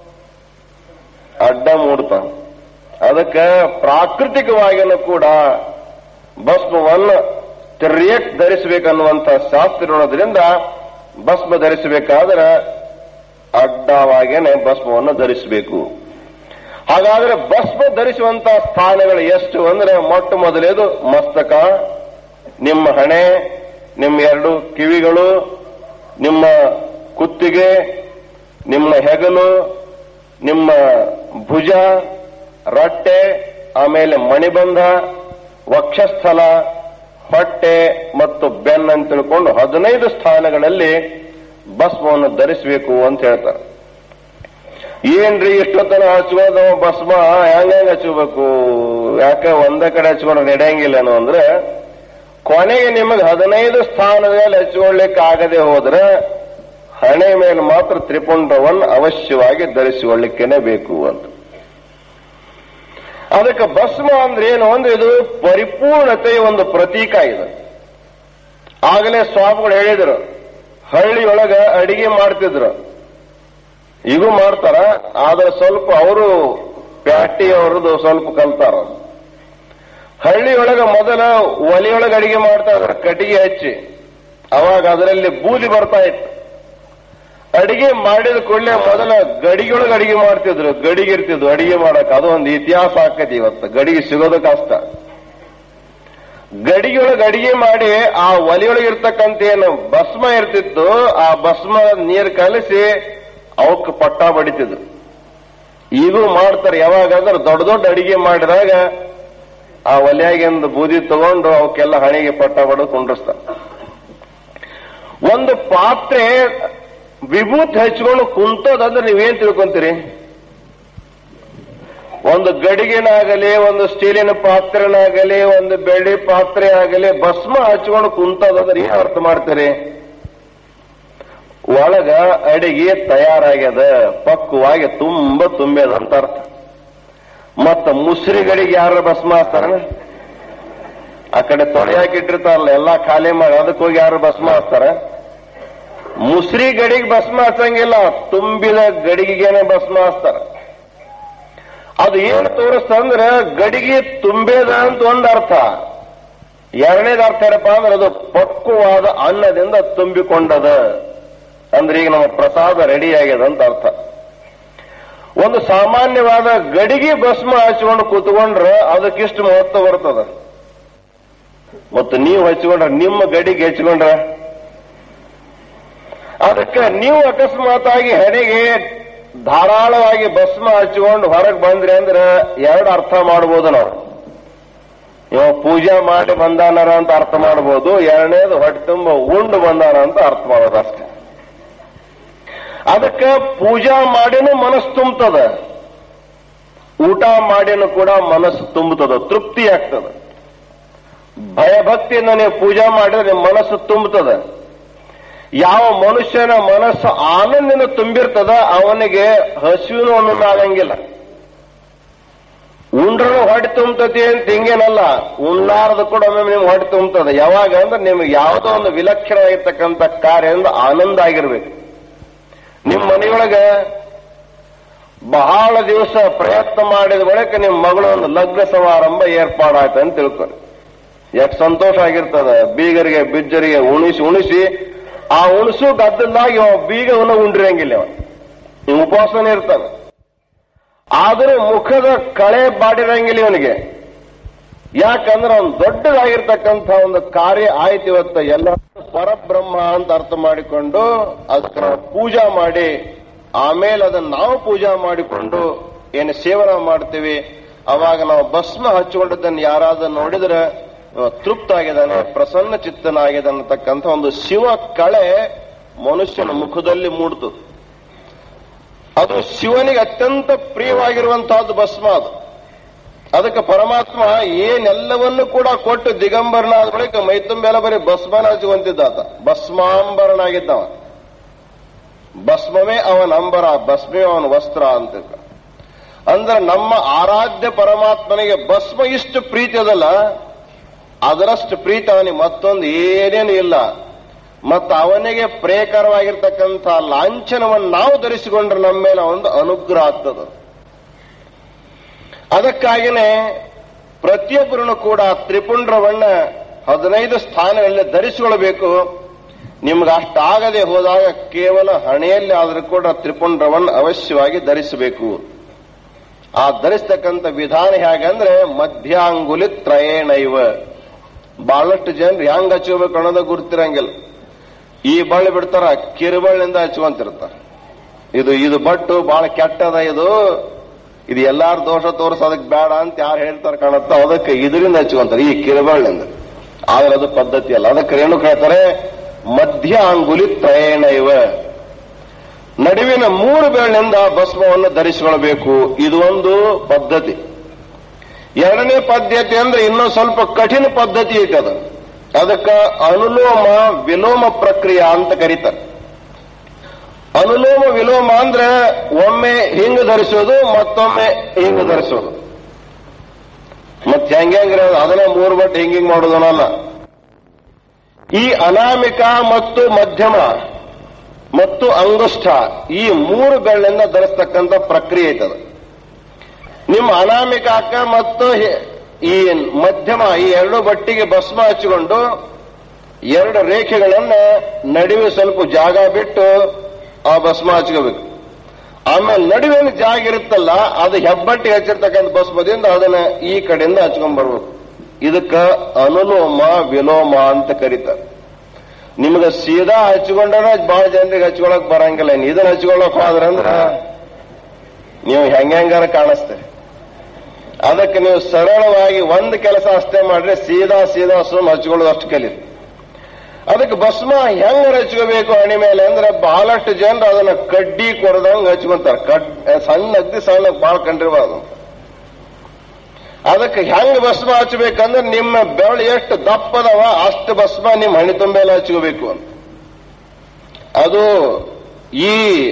ಅಡ್ಡ ಮೂಡ್ತಾವ ಅದಕ್ಕೆ ಪ್ರಾಕೃತಿಕವಾಗಿನೂ ಕೂಡ ಭಸ್ಮವನ್ನು ತಿರ್ಯಕ್ ಧರಿಸಬೇಕನ್ನುವಂತ ಶಾಸ್ತ್ರ ಇರೋದ್ರಿಂದ ಭಸ್ಮ ಧರಿಸಬೇಕಾದ್ರೆ ಅಡ್ಡವಾಗೇನೆ ಭಸ್ಮವನ್ನು ಧರಿಸಬೇಕು ಹಾಗಾದ್ರೆ ಭಸ್ಮ ಧರಿಸುವಂತಹ ಸ್ಥಾನಗಳು ಎಷ್ಟು ಅಂದ್ರೆ ಮೊಟ್ಟ ಮೊದಲೇದು ಮಸ್ತಕ ನಿಮ್ಮ ಹಣೆ ನಿಮ್ಮ ಎರಡು ಕಿವಿಗಳು ನಿಮ್ಮ ಕುತ್ತಿಗೆ ನಿಮ್ಮ ಹೆಗಲು ನಿಮ್ಮ ಭುಜ ರಟ್ಟೆ ಆಮೇಲೆ ಮಣಿಬಂಧ ವಕ್ಷಸ್ಥಲ ಹೊಟ್ಟೆ ಮತ್ತು ಬೆನ್ನ ಅಂತ ತಿಳ್ಕೊಂಡು ಹದಿನೈದು ಸ್ಥಾನಗಳಲ್ಲಿ ಭಸ್ಮವನ್ನು ಧರಿಸಬೇಕು ಅಂತ ಹೇಳ್ತಾರೆ ಏನ್ರಿ ಇಷ್ಟೊತ್ತನ ಹಚ್ಕೊಂಡು ಭಸ್ಮ ಹೆಂಗ ಹೆಂಗ್ ಹಚ್ಕೋಬೇಕು ಯಾಕೆ ಒಂದ ಕಡೆ ಹಚ್ಕೊಂಡ್ರೆ ನಡೆಯಂಗಿಲ್ಲನು ಅಂದ್ರೆ ಕೊನೆಗೆ ನಿಮಗೆ ಹದಿನೈದು ಸ್ಥಾನದಲ್ಲಿ ಹಚ್ಕೊಳ್ಳಿಕ್ಕೆ ಆಗದೆ ಹೋದ್ರೆ ಹಣೆ ಮೇಲೆ ಮಾತ್ರ ತ್ರಿಪುಂಡವನ್ನು ಅವಶ್ಯವಾಗಿ ಧರಿಸಿಕೊಳ್ಳಿಕ್ಕೇನೆ ಬೇಕು ಅಂತ ಅದಕ್ಕೆ ಭಸ್ಮ ಅಂದ್ರೆ ಏನು ಅಂದ್ರೆ ಇದು ಪರಿಪೂರ್ಣತೆಯ ಒಂದು ಪ್ರತೀಕ ಇದು ಆಗಲೇ ಸ್ವಾಮಿಗಳು ಹೇಳಿದ್ರು ಹಳ್ಳಿಯೊಳಗ ಅಡಿಗೆ ಮಾಡ್ತಿದ್ರು ಈಗೂ ಮಾಡ್ತಾರ ಆದ್ರೆ ಸ್ವಲ್ಪ ಅವರು ಪ್ಯಾಟಿ ಅವರದು ಸ್ವಲ್ಪ ಕಲ್ತಾರ ಹಳ್ಳಿಯೊಳಗ ಮೊದಲ ಒಲೆಯೊಳಗೆ ಅಡಿಗೆ ಮಾಡ್ತಾ ಇದ್ರು ಕಟ್ಟಿಗೆ ಹಚ್ಚಿ ಅವಾಗ ಅದರಲ್ಲಿ ಬೂದಿ ಬರ್ತಾ ಇತ್ತು ಅಡಿಗೆ ಮಾಡಿದ ಕೂಡಲೇ ಮೊದಲ ಗಡಿಗೊಳಗೆ ಅಡಿಗೆ ಮಾಡ್ತಿದ್ರು ಗಡಿಗೆ ಇರ್ತಿದ್ವು ಅಡಿಗೆ ಮಾಡಕ್ ಅದು ಒಂದು ಇತಿಹಾಸ ಆಕತಿ ಇವತ್ತು ಗಡಿಗೆ ಸಿಗೋದು ಕಷ್ಟ ಗಡಿಗೊಳಗೆ ಅಡಿಗೆ ಮಾಡಿ ಆ ಒಲೆಯೊಳಗೆ ಇರ್ತಕ್ಕಂತ ಏನು ಭಸ್ಮ ಇರ್ತಿತ್ತು ಆ ಭಸ್ಮ ನೀರು ಕಲಸಿ ಅವಕ್ಕೆ ಪಟ್ಟ ಬಡಿತಿದ್ರು ಈಗೂ ಮಾಡ್ತಾರೆ ಯಾವಾಗಾದ್ರೆ ದೊಡ್ಡ ದೊಡ್ಡ ಅಡಿಗೆ ಮಾಡಿದಾಗ ಆ ಒಲೆಯಾಗಿಂದ ಬೂದಿ ತಗೊಂಡು ಅವಕ್ಕೆಲ್ಲ ಹಣೆಗೆ ಪಟ್ಟ ಬಡದು ಕುಂಡ್ರಿಸ್ತಾರೆ ಒಂದು ಪಾತ್ರೆ ವಿಭೂತಿ ಹಚ್ಕೊಂಡು ಕುಂತದಂದ್ರೆ ನೀವೇನ್ ತಿಳ್ಕೊಂತೀರಿ ಒಂದು ಗಡಿಗೆನಾಗಲಿ ಒಂದು ಸ್ಟೀಲಿನ ಪಾತ್ರೆನಾಗಲಿ ಒಂದು ಬೆಳ್ಳಿ ಪಾತ್ರೆ ಆಗಲಿ ಭಸ್ಮ ಹಚ್ಕೊಂಡು ಕುಂತದಂದ್ರೆ ಏನ್ ಅರ್ಥ ಮಾಡ್ತೀರಿ ಒಳಗ ಅಡಿಗೆ ತಯಾರಾಗ್ಯದ ಪಕ್ವವಾಗಿ ತುಂಬ ತುಂಬ್ಯದ ಅಂತ ಅರ್ಥ ಮತ್ತ ಮುಸ್ರಿ ಗಡಿಗೆ ಯಾರ ಭಸ್ಮ ಹಾಕ್ತಾರ ಆ ಕಡೆ ತೊಳೆಯಾಕಿಟ್ಟಿರ್ತಾರಲ್ಲ ಎಲ್ಲಾ ಖಾಲಿ ಮಾಡಿ ಅದಕ್ಕೆ ಹೋಗಿ ಯಾರು ಭಸ್ಮ ಹಾಕ್ತಾರ ಮುಸ್ರಿ ಗಡಿಗೆ ಭಸ್ಮ ಹಚ್ಚಂಗಿಲ್ಲ ತುಂಬಿದ ಗಡಿಗೆನೆ ಭಸ್ಮ ಹಚ್ತಾರ ಅದು ಏನು ತೋರಿಸ್ತಂದ್ರ ಗಡಿಗೆ ತುಂಬೇದ ಅಂತ ಒಂದು ಅರ್ಥ ಎರಡನೇದು ಅರ್ಥ ಏನಪ್ಪಾ ಅಂದ್ರೆ ಅದು ಪಕ್ವವಾದ ಅನ್ನದಿಂದ ತುಂಬಿಕೊಂಡದ ಅಂದ್ರೆ ಈಗ ನಮ್ಮ ಪ್ರಸಾದ ರೆಡಿ ಆಗ್ಯದ ಅಂತ ಅರ್ಥ ಒಂದು ಸಾಮಾನ್ಯವಾದ ಗಡಿಗೆ ಭಸ್ಮ ಹಚ್ಕೊಂಡು ಕೂತ್ಕೊಂಡ್ರೆ ಅದಕ್ಕಿಷ್ಟು ಮಹತ್ವ ಬರ್ತದ ಮತ್ತು ನೀವು ಹಚ್ಕೊಂಡ್ರೆ ನಿಮ್ಮ ಗಡಿಗೆ ಹಚ್ಕೊಂಡ್ರೆ ಅದಕ್ಕೆ ನೀವು ಅಕಸ್ಮಾತ್ ಆಗಿ ಹೆಣೆಗೆ ಧಾರಾಳವಾಗಿ ಭಸ್ಮ ಹಚ್ಕೊಂಡು ಹೊರಗೆ ಬಂದ್ರಿ ಅಂದ್ರೆ ಎರಡು ಅರ್ಥ ಮಾಡ್ಬೋದು ನಾವು ಇವ ಪೂಜೆ ಮಾಡಿ ಬಂದಾನರ ಅಂತ ಅರ್ಥ ಮಾಡ್ಬೋದು ಎರಡನೇದು ಹೊಟ್ಟೆ ತುಂಬ ಉಂಡು ಬಂದಾನ ಅಂತ ಅರ್ಥ ಮಾಡೋದು ಅಷ್ಟೇ ಅದಕ್ಕೆ ಪೂಜಾ ಮಾಡಿನೂ ಮನಸ್ಸು ತುಂಬುತ್ತದೆ ಊಟ ಮಾಡಿನೂ ಕೂಡ ಮನಸ್ಸು ತುಂಬುತ್ತದೆ ತೃಪ್ತಿ ಆಗ್ತದೆ ಭಯಭಕ್ತಿಯಿಂದ ನೀವು ಪೂಜೆ ಮಾಡಿದ್ರೆ ನಿಮ್ಮ ಮನಸ್ಸು ತುಂಬುತ್ತದೆ ಯಾವ ಮನುಷ್ಯನ ಮನಸ್ಸು ಆನಂದಿನ ತುಂಬಿರ್ತದ ಅವನಿಗೆ ಹಸಿವಿನೂ ಅನ್ನೋದು ಆಗಂಗಿಲ್ಲ ಉಂಡ್ರೂ ಹೊಟ್ಟೆ ತುಂಬತತಿ ಅಂತ ಹಿಂಗೇನಲ್ಲ ಉಣ್ಣಾರದು ಕೂಡ ಒಮ್ಮೆ ನಿಮ್ಗೆ ಹೊಟ್ಟೆ ತುಂಬುತ್ತದೆ ಯಾವಾಗ ಅಂದ್ರೆ ನಿಮ್ಗೆ ಯಾವುದೋ ಒಂದು ವಿಲಕ್ಷಣವಾಗಿರ್ತಕ್ಕಂಥ ಕಾರ್ಯದಿಂದ ಆನಂದ ಆಗಿರ್ಬೇಕು ನಿಮ್ಮ ಮನೆಯೊಳಗ ಬಹಳ ದಿವಸ ಪ್ರಯತ್ನ ಮಾಡಿದ ಬಳಿಕ ನಿಮ್ಮ ಮಗಳು ಒಂದು ಲಗ್ನ ಸಮಾರಂಭ ಏರ್ಪಾಡಾಯ್ತು ಅಂತ ತಿಳ್ಕೊಳ್ಳಿ ಎಷ್ಟು ಸಂತೋಷ ಆಗಿರ್ತದ ಬೀಗರಿಗೆ ಬಿಜ್ಜರಿಗೆ ಉಣಿಸಿ ಉಣಿಸಿ ಆ ಉಣಸು ಗದ್ದಲ್ದಾಗಿ ಅವ ಬೀಗವನ್ನು ಉಂಡಿರಂಗಿಲ್ಲ ಅವ ಇವ್ ಉಪವಾಸನೇ ಇರ್ತಾನೆ ಆದರೂ ಮುಖದ ಕಳೆ ಬಾಡಿರಂಗಿಲ್ಲ ಇವನಿಗೆ ಯಾಕಂದ್ರೆ ಅವ್ನು ದೊಡ್ಡದಾಗಿರ್ತಕ್ಕಂಥ ಒಂದು ಕಾರ್ಯ ಆಯ್ತು ಇವತ್ತು ಎಲ್ಲ ಪರಬ್ರಹ್ಮ ಅಂತ ಅರ್ಥ ಮಾಡಿಕೊಂಡು ಅದಕ್ಕೆ ಪೂಜಾ ಮಾಡಿ ಆಮೇಲೆ ಅದನ್ನ ನಾವು ಪೂಜಾ ಮಾಡಿಕೊಂಡು ಏನು ಸೇವನ ಮಾಡ್ತೀವಿ ಅವಾಗ ನಾವು ಭಸ್ಮ ಹಚ್ಚಿಕೊಂಡದನ್ನು ಯಾರಾದ್ರೂ ನೋಡಿದ್ರೆ ಇವ ತೃಪ್ತ ಆಗಿದ್ದಾನೆ ಪ್ರಸನ್ನ ಚಿತ್ತನಾಗಿದೆ ಅನ್ನತಕ್ಕಂಥ ಒಂದು ಶಿವ ಕಳೆ ಮನುಷ್ಯನ ಮುಖದಲ್ಲಿ ಮೂಡ್ತು ಅದು ಶಿವನಿಗೆ ಅತ್ಯಂತ ಪ್ರಿಯವಾಗಿರುವಂತಹದ್ದು ಭಸ್ಮ ಅದು ಅದಕ್ಕೆ ಪರಮಾತ್ಮ ಏನೆಲ್ಲವನ್ನು ಕೂಡ ಕೊಟ್ಟು ದಿಗಂಬರನಾದ ಬಳಿಕ ಮೈತುಂಬೆಲ್ಲ ಬರೀ ಭಸ್ಮನ ಹಚ್ಚುವಂತಿದ್ದಾತ ಭಸ್ಮಾಂಬರನಾಗಿದ್ದವ ಭಸ್ಮವೇ ಅವನ ಅಂಬರ ಭಸ್ಮೇ ಅವನ ವಸ್ತ್ರ ಅಂತ ಅಂದ್ರೆ ನಮ್ಮ ಆರಾಧ್ಯ ಪರಮಾತ್ಮನಿಗೆ ಭಸ್ಮ ಇಷ್ಟು ಪ್ರೀತಿ ಅದಲ್ಲ ಅದರಷ್ಟು ಪ್ರೀತಿ ಅವನಿಗೆ ಮತ್ತೊಂದು ಏನೇನು ಇಲ್ಲ ಮತ್ತು ಅವನಿಗೆ ಪ್ರೇಕರವಾಗಿರ್ತಕ್ಕಂಥ ಲಾಂಛನವನ್ನು ನಾವು ಧರಿಸಿಕೊಂಡ್ರೆ ನಮ್ಮ ಮೇಲೆ ಒಂದು ಅನುಗ್ರಹ ಆಗ್ತದೆ ಅದಕ್ಕಾಗಿನೇ ಪ್ರತಿಯೊಬ್ಬರನ್ನು ಕೂಡ ತ್ರಿಪುಂಡ್ರವನ್ನ ಹದಿನೈದು ಸ್ಥಾನಗಳಲ್ಲಿ ಧರಿಸಿಕೊಳ್ಬೇಕು ನಿಮ್ಗೆ ಅಷ್ಟಾಗದೆ ಹೋದಾಗ ಕೇವಲ ಹಣೆಯಲ್ಲಿ ಆದರೂ ಕೂಡ ತ್ರಿಪುಂಡ್ರವನ್ನು ಅವಶ್ಯವಾಗಿ ಧರಿಸಬೇಕು ಆ ಧರಿಸ್ತಕ್ಕಂಥ ವಿಧಾನ ಹೇಗಂದ್ರೆ ಮಧ್ಯಾಂಗುಲಿ ತ್ರಯೇಣೈವ ಬಹಳಷ್ಟು ಜನರು ಹೆಂಗ್ ಹಚ್ಕೋಬೇಕು ಅನ್ನೋದು ಗುರ್ತಿರಂಗಿಲ್ಲ ಈ ಬಳ್ಳಿ ಬಿಡ್ತಾರ ಕಿರುಬಳ್ಳಿಂದ ಹಚ್ಕೊಂತಿರ್ತಾರ ಇದು ಇದು ಬಟ್ಟು ಬಹಳ ಕೆಟ್ಟದ ಇದು ಇದು ಎಲ್ಲಾರು ದೋಷ ತೋರಿಸೋದಕ್ಕೆ ಬೇಡ ಅಂತ ಯಾರು ಹೇಳ್ತಾರೆ ಕಾಣುತ್ತೋ ಅದಕ್ಕೆ ಇದರಿಂದ ಹಚ್ಕೊಂತಾರೆ ಈ ಕಿರುಬಳ್ಳಿಂದ ಆದ್ರೆ ಅದು ಪದ್ಧತಿ ಅಲ್ಲ ಅದಕ್ಕೆ ಏನು ಹೇಳ್ತಾರೆ ಮಧ್ಯ ಅಂಗುಲಿ ತ್ರಯೇಣೈವ ನಡುವಿನ ಮೂರು ಬೆರಳಿನಿಂದ ಭಸ್ಮವನ್ನು ಧರಿಸಿಕೊಳ್ಳಬೇಕು ಇದು ಒಂದು ಪದ್ಧತಿ ಎರಡನೇ ಪದ್ಧತಿ ಅಂದ್ರೆ ಇನ್ನೂ ಸ್ವಲ್ಪ ಕಠಿಣ ಪದ್ಧತಿ ಐತೆ ಅದು ಅದಕ್ಕೆ ಅನುಲೋಮ ವಿಲೋಮ ಪ್ರಕ್ರಿಯೆ ಅಂತ ಕರೀತಾರೆ ಅನುಲೋಮ ವಿಲೋಮ ಅಂದ್ರೆ ಒಮ್ಮೆ ಹಿಂಗ ಧರಿಸೋದು ಮತ್ತೊಮ್ಮೆ ಹಿಂಗ ಧರಿಸೋದು ಮತ್ತೆ ಹೆಂಗೆ ಹೆಂಗ್ರಿ ಅದು ಅದನ್ನ ಮೂರು ಬಟ್ಟೆ ಹಿಂಗ್ ಹಿಂಗ್ ಮಾಡೋದನಲ್ಲ ಈ ಅನಾಮಿಕ ಮತ್ತು ಮಧ್ಯಮ ಮತ್ತು ಅಂಗುಷ್ಠ ಈ ಮೂರು ಬೆರಳಿಂದ ಧರಿಸ್ತಕ್ಕಂಥ ಪ್ರಕ್ರಿಯೆ ಐತದ ನಿಮ್ಮ ಅನಾಮಿಕಾಕ ಮತ್ತು ಹೆ- ಈ ಮಧ್ಯಮ ಈ ಎರಡು ಬಟ್ಟಿಗೆ ಭಸ್ಮ ಹಚ್ಚಿಕೊಂಡು ಎರಡು ರೇಖೆಗಳನ್ನ ನಡುವೆ ಸ್ವಲ್ಪ ಜಾಗ ಬಿಟ್ಟು ಆ ಭಸ್ಮ ಹಚ್ಕೋಬೇಕು ಆಮೇಲೆ ನಡುವಿನ ಜಾಗ ಇರುತ್ತಲ್ಲ ಅದು ಹೆಬ್ಬಟ್ಟಿ ಹಚ್ಚಿರ್ತಕ್ಕಂಥ ಭಸ್ಮದಿಂದ ಅದನ್ನ ಈ ಕಡೆಯಿಂದ ಹಚ್ಕೊಂಡ್ ಬರ್ಬೇಕು ಇದಕ್ಕ ಅನುಲೋಮ ವಿಲೋಮ ಅಂತ ಕರೀತಾರೆ ನಿಮ್ಗೆ ಸೀದಾ ಹಚ್ಕೊಂಡ್ರೆ ಬಹಳ ಜನರಿಗೆ ಹಚ್ಕೊಳಕ್ ಬರಂಗಿಲ್ಲ ಇನ್ನು ಇದನ್ನ ಹಚ್ಕೊಳಕ್ ಹೋದ್ರಂದ್ರ ನೀವು ಹೆಂಗಾರ ಕಾಣಿಸ್ತೀರಿ ಅದಕ್ಕೆ ನೀವು ಸರಳವಾಗಿ ಒಂದು ಕೆಲಸ ಅಷ್ಟೇ ಮಾಡ್ರೆ ಸೀದಾ ಸೀದಾ ಸುಮ್ ಹಚ್ಕೊಳ್ಳೋದು ಅಷ್ಟು ಕಲೀರಿ ಅದಕ್ಕೆ ಭಸ್ಮ ಹೆಂಗ್ ಹಚ್ಕೋಬೇಕು ಹಣಿ ಮೇಲೆ ಅಂದ್ರೆ ಬಹಳಷ್ಟು ಜನರು ಅದನ್ನ ಕಡ್ಡಿ ಕೊರದಂಗ್ ಹಚ್ಕೊಂತಾರೆ ಕಡ್ ಸಣ್ಣ ಅಗ್ದಿ ಸಣ್ಣ ಬಹಳ ಕಂಡಿರ್ಬಾರ್ದು ಅದಕ್ಕೆ ಹೆಂಗ್ ಭಸ್ಮ ಹಚ್ಚಬೇಕಂದ್ರೆ ನಿಮ್ಮ ಬೆರಳು ಎಷ್ಟು ದಪ್ಪದವ ಅಷ್ಟು ಭಸ್ಮ ನಿಮ್ಮ ಹಣಿ ತುಂಬೆಲ್ಲ ಹಚ್ಕೋಬೇಕು ಅಂತ ಅದು ಈ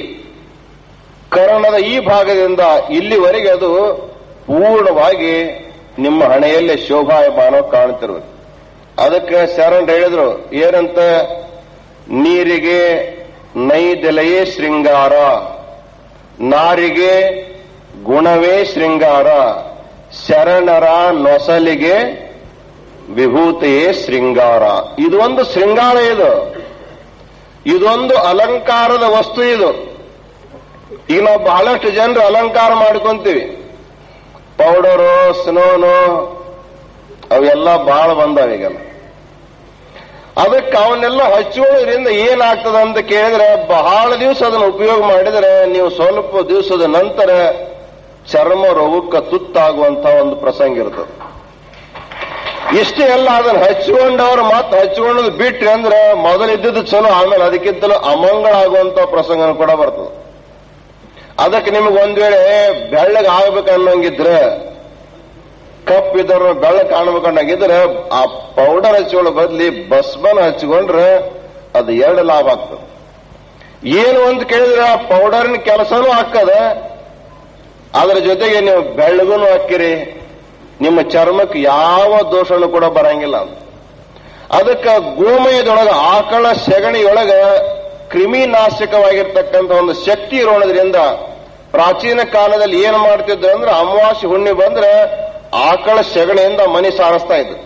ಕರ್ಣದ ಈ ಭಾಗದಿಂದ ಇಲ್ಲಿವರೆಗೆ ಅದು ಪೂರ್ಣವಾಗಿ ನಿಮ್ಮ ಹಣೆಯಲ್ಲಿ ಶೋಭಾಯಮಾನ ಕಾಣ್ತಿರ್ಬೇಕು ಅದಕ್ಕೆ ಶರಣ್ ಹೇಳಿದ್ರು ಏನಂತ ನೀರಿಗೆ ನೈದೆಲೆಯೇ ಶೃಂಗಾರ ನಾರಿಗೆ ಗುಣವೇ ಶೃಂಗಾರ ಶರಣರ ನೊಸಲಿಗೆ ವಿಭೂತಿಯೇ ಶೃಂಗಾರ ಇದು ಒಂದು ಶೃಂಗಾರ ಇದು ಇದೊಂದು ಅಲಂಕಾರದ ವಸ್ತು ಇದು ಈಗ ನಾವು ಬಹಳಷ್ಟು ಜನರು ಅಲಂಕಾರ ಮಾಡ್ಕೊಂತೀವಿ ಪೌಡರು ಸ್ನೋನು ಅವೆಲ್ಲ ಬಹಳ ಬಂದಾವ ಈಗೆಲ್ಲ ಅದಕ್ಕೆ ಅವನ್ನೆಲ್ಲ ಹಚ್ಚುವುದರಿಂದ ಏನಾಗ್ತದೆ ಅಂತ ಕೇಳಿದ್ರೆ ಬಹಳ ದಿವಸ ಅದನ್ನು ಉಪಯೋಗ ಮಾಡಿದರೆ ನೀವು ಸ್ವಲ್ಪ ದಿವಸದ ನಂತರ ಚರ್ಮ ರೋಗಕ್ಕೆ ತುತ್ತಾಗುವಂತ ಒಂದು ಪ್ರಸಂಗ ಇರ್ತದೆ ಇಷ್ಟೇ ಎಲ್ಲ ಅದನ್ನ ಹಚ್ಕೊಂಡವ್ರು ಮತ್ತೆ ಹಚ್ಕೊಂಡದ್ ಬಿಟ್ರಿ ಅಂದ್ರೆ ಮೊದಲಿದ್ದದ್ದು ಚಲೋ ಆಮೇಲೆ ಅದಕ್ಕಿಂತಲೂ ಅಮಂಗಳ ಆಗುವಂತ ಪ್ರಸಂಗ ಕೂಡ ಬರ್ತದೆ ಅದಕ್ಕೆ ನಿಮಗೆ ಒಂದ್ ವೇಳೆ ಬೆಳ್ಳಗೆ ಆಗ್ಬೇಕು ಅನ್ನೋಂಗಿದ್ರೆ ಕಪ್ಪಿದ್ರು ಬೆಳ್ಳಗೆ ಕಾಣ್ಬೇಕನ್ನಂಗಿದ್ರೆ ಆ ಪೌಡರ್ ಹಚ್ಕೊಳ್ಳೋ ಬದ್ಲಿ ಭಸ್ಮನ ಹಚ್ಕೊಂಡ್ರೆ ಅದು ಎರಡು ಲಾಭ ಆಗ್ತದೆ ಏನು ಅಂತ ಕೇಳಿದ್ರೆ ಆ ಪೌಡರ್ನ ಕೆಲಸನೂ ಹಾಕದ ಅದರ ಜೊತೆಗೆ ನೀವು ಬೆಳ್ಳಗೂ ಹಾಕಿರಿ ನಿಮ್ಮ ಚರ್ಮಕ್ಕೆ ಯಾವ ದೋಷನೂ ಕೂಡ ಬರಂಗಿಲ್ಲ ಅಂತ ಅದಕ್ಕೆ ಗೋಮಯದೊಳಗ ಆಕಳ ಸೆಗಣಿಯೊಳಗ ಕ್ರಿಮಿನಾಶಕವಾಗಿರ್ತಕ್ಕಂಥ ಒಂದು ಶಕ್ತಿ ಇರೋದ್ರಿಂದ ಪ್ರಾಚೀನ ಕಾಲದಲ್ಲಿ ಏನು ಮಾಡ್ತಿದ್ರು ಅಂದ್ರೆ ಅಮಾವಾಸ್ಯ ಹುಣ್ಣಿ ಬಂದ್ರೆ ಆಕಳ ಸೆಗಣಿಯಿಂದ ಮನಿ ಸಾರಿಸ್ತಾ ಇದ್ರು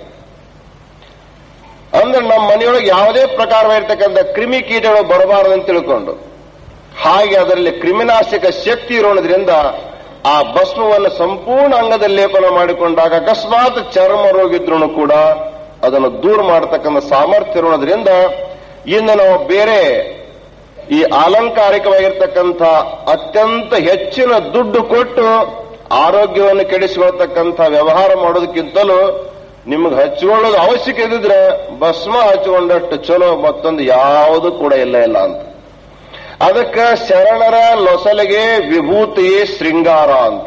ಅಂದ್ರೆ ನಮ್ಮ ಮನೆಯೊಳಗೆ ಯಾವುದೇ ಪ್ರಕಾರವಾಗಿರ್ತಕ್ಕಂಥ ಕ್ರಿಮಿ ಕೀಟಗಳು ಬರಬಾರದು ಅಂತ ತಿಳ್ಕೊಂಡು ಹಾಗೆ ಅದರಲ್ಲಿ ಕ್ರಿಮಿನಾಶಕ ಶಕ್ತಿ ಇರೋದ್ರಿಂದ ಆ ಭಸ್ಮವನ್ನು ಸಂಪೂರ್ಣ ಅಂಗದಲ್ಲಿ ಲೇಪನ ಮಾಡಿಕೊಂಡಾಗ ಅಕಸ್ಮಾತ್ ಚರ್ಮ ರೋಗ ಇದ್ರೂ ಕೂಡ ಅದನ್ನು ದೂರ ಮಾಡತಕ್ಕಂಥ ಸಾಮರ್ಥ್ಯ ಇರೋದ್ರಿಂದ ಇನ್ನು ನಾವು ಬೇರೆ ಈ ಅಲಂಕಾರಿಕವಾಗಿರ್ತಕ್ಕಂಥ ಅತ್ಯಂತ ಹೆಚ್ಚಿನ ದುಡ್ಡು ಕೊಟ್ಟು ಆರೋಗ್ಯವನ್ನು ಕೆಡಿಸಿಕೊಳ್ತಕ್ಕಂಥ ವ್ಯವಹಾರ ಮಾಡೋದಕ್ಕಿಂತಲೂ ನಿಮಗೆ ಹಚ್ಕೊಳ್ಳೋದು ಅವಶ್ಯಕ ಇದ್ದಿದ್ರೆ ಭಸ್ಮ ಹಚ್ಕೊಂಡಷ್ಟು ಚಲೋ ಮತ್ತೊಂದು ಯಾವುದು ಕೂಡ ಇಲ್ಲ ಇಲ್ಲ ಅಂತ ಅದಕ್ಕೆ ಶರಣರ ಲೊಸಲಿಗೆ ವಿಭೂತಿ ಶೃಂಗಾರ ಅಂತ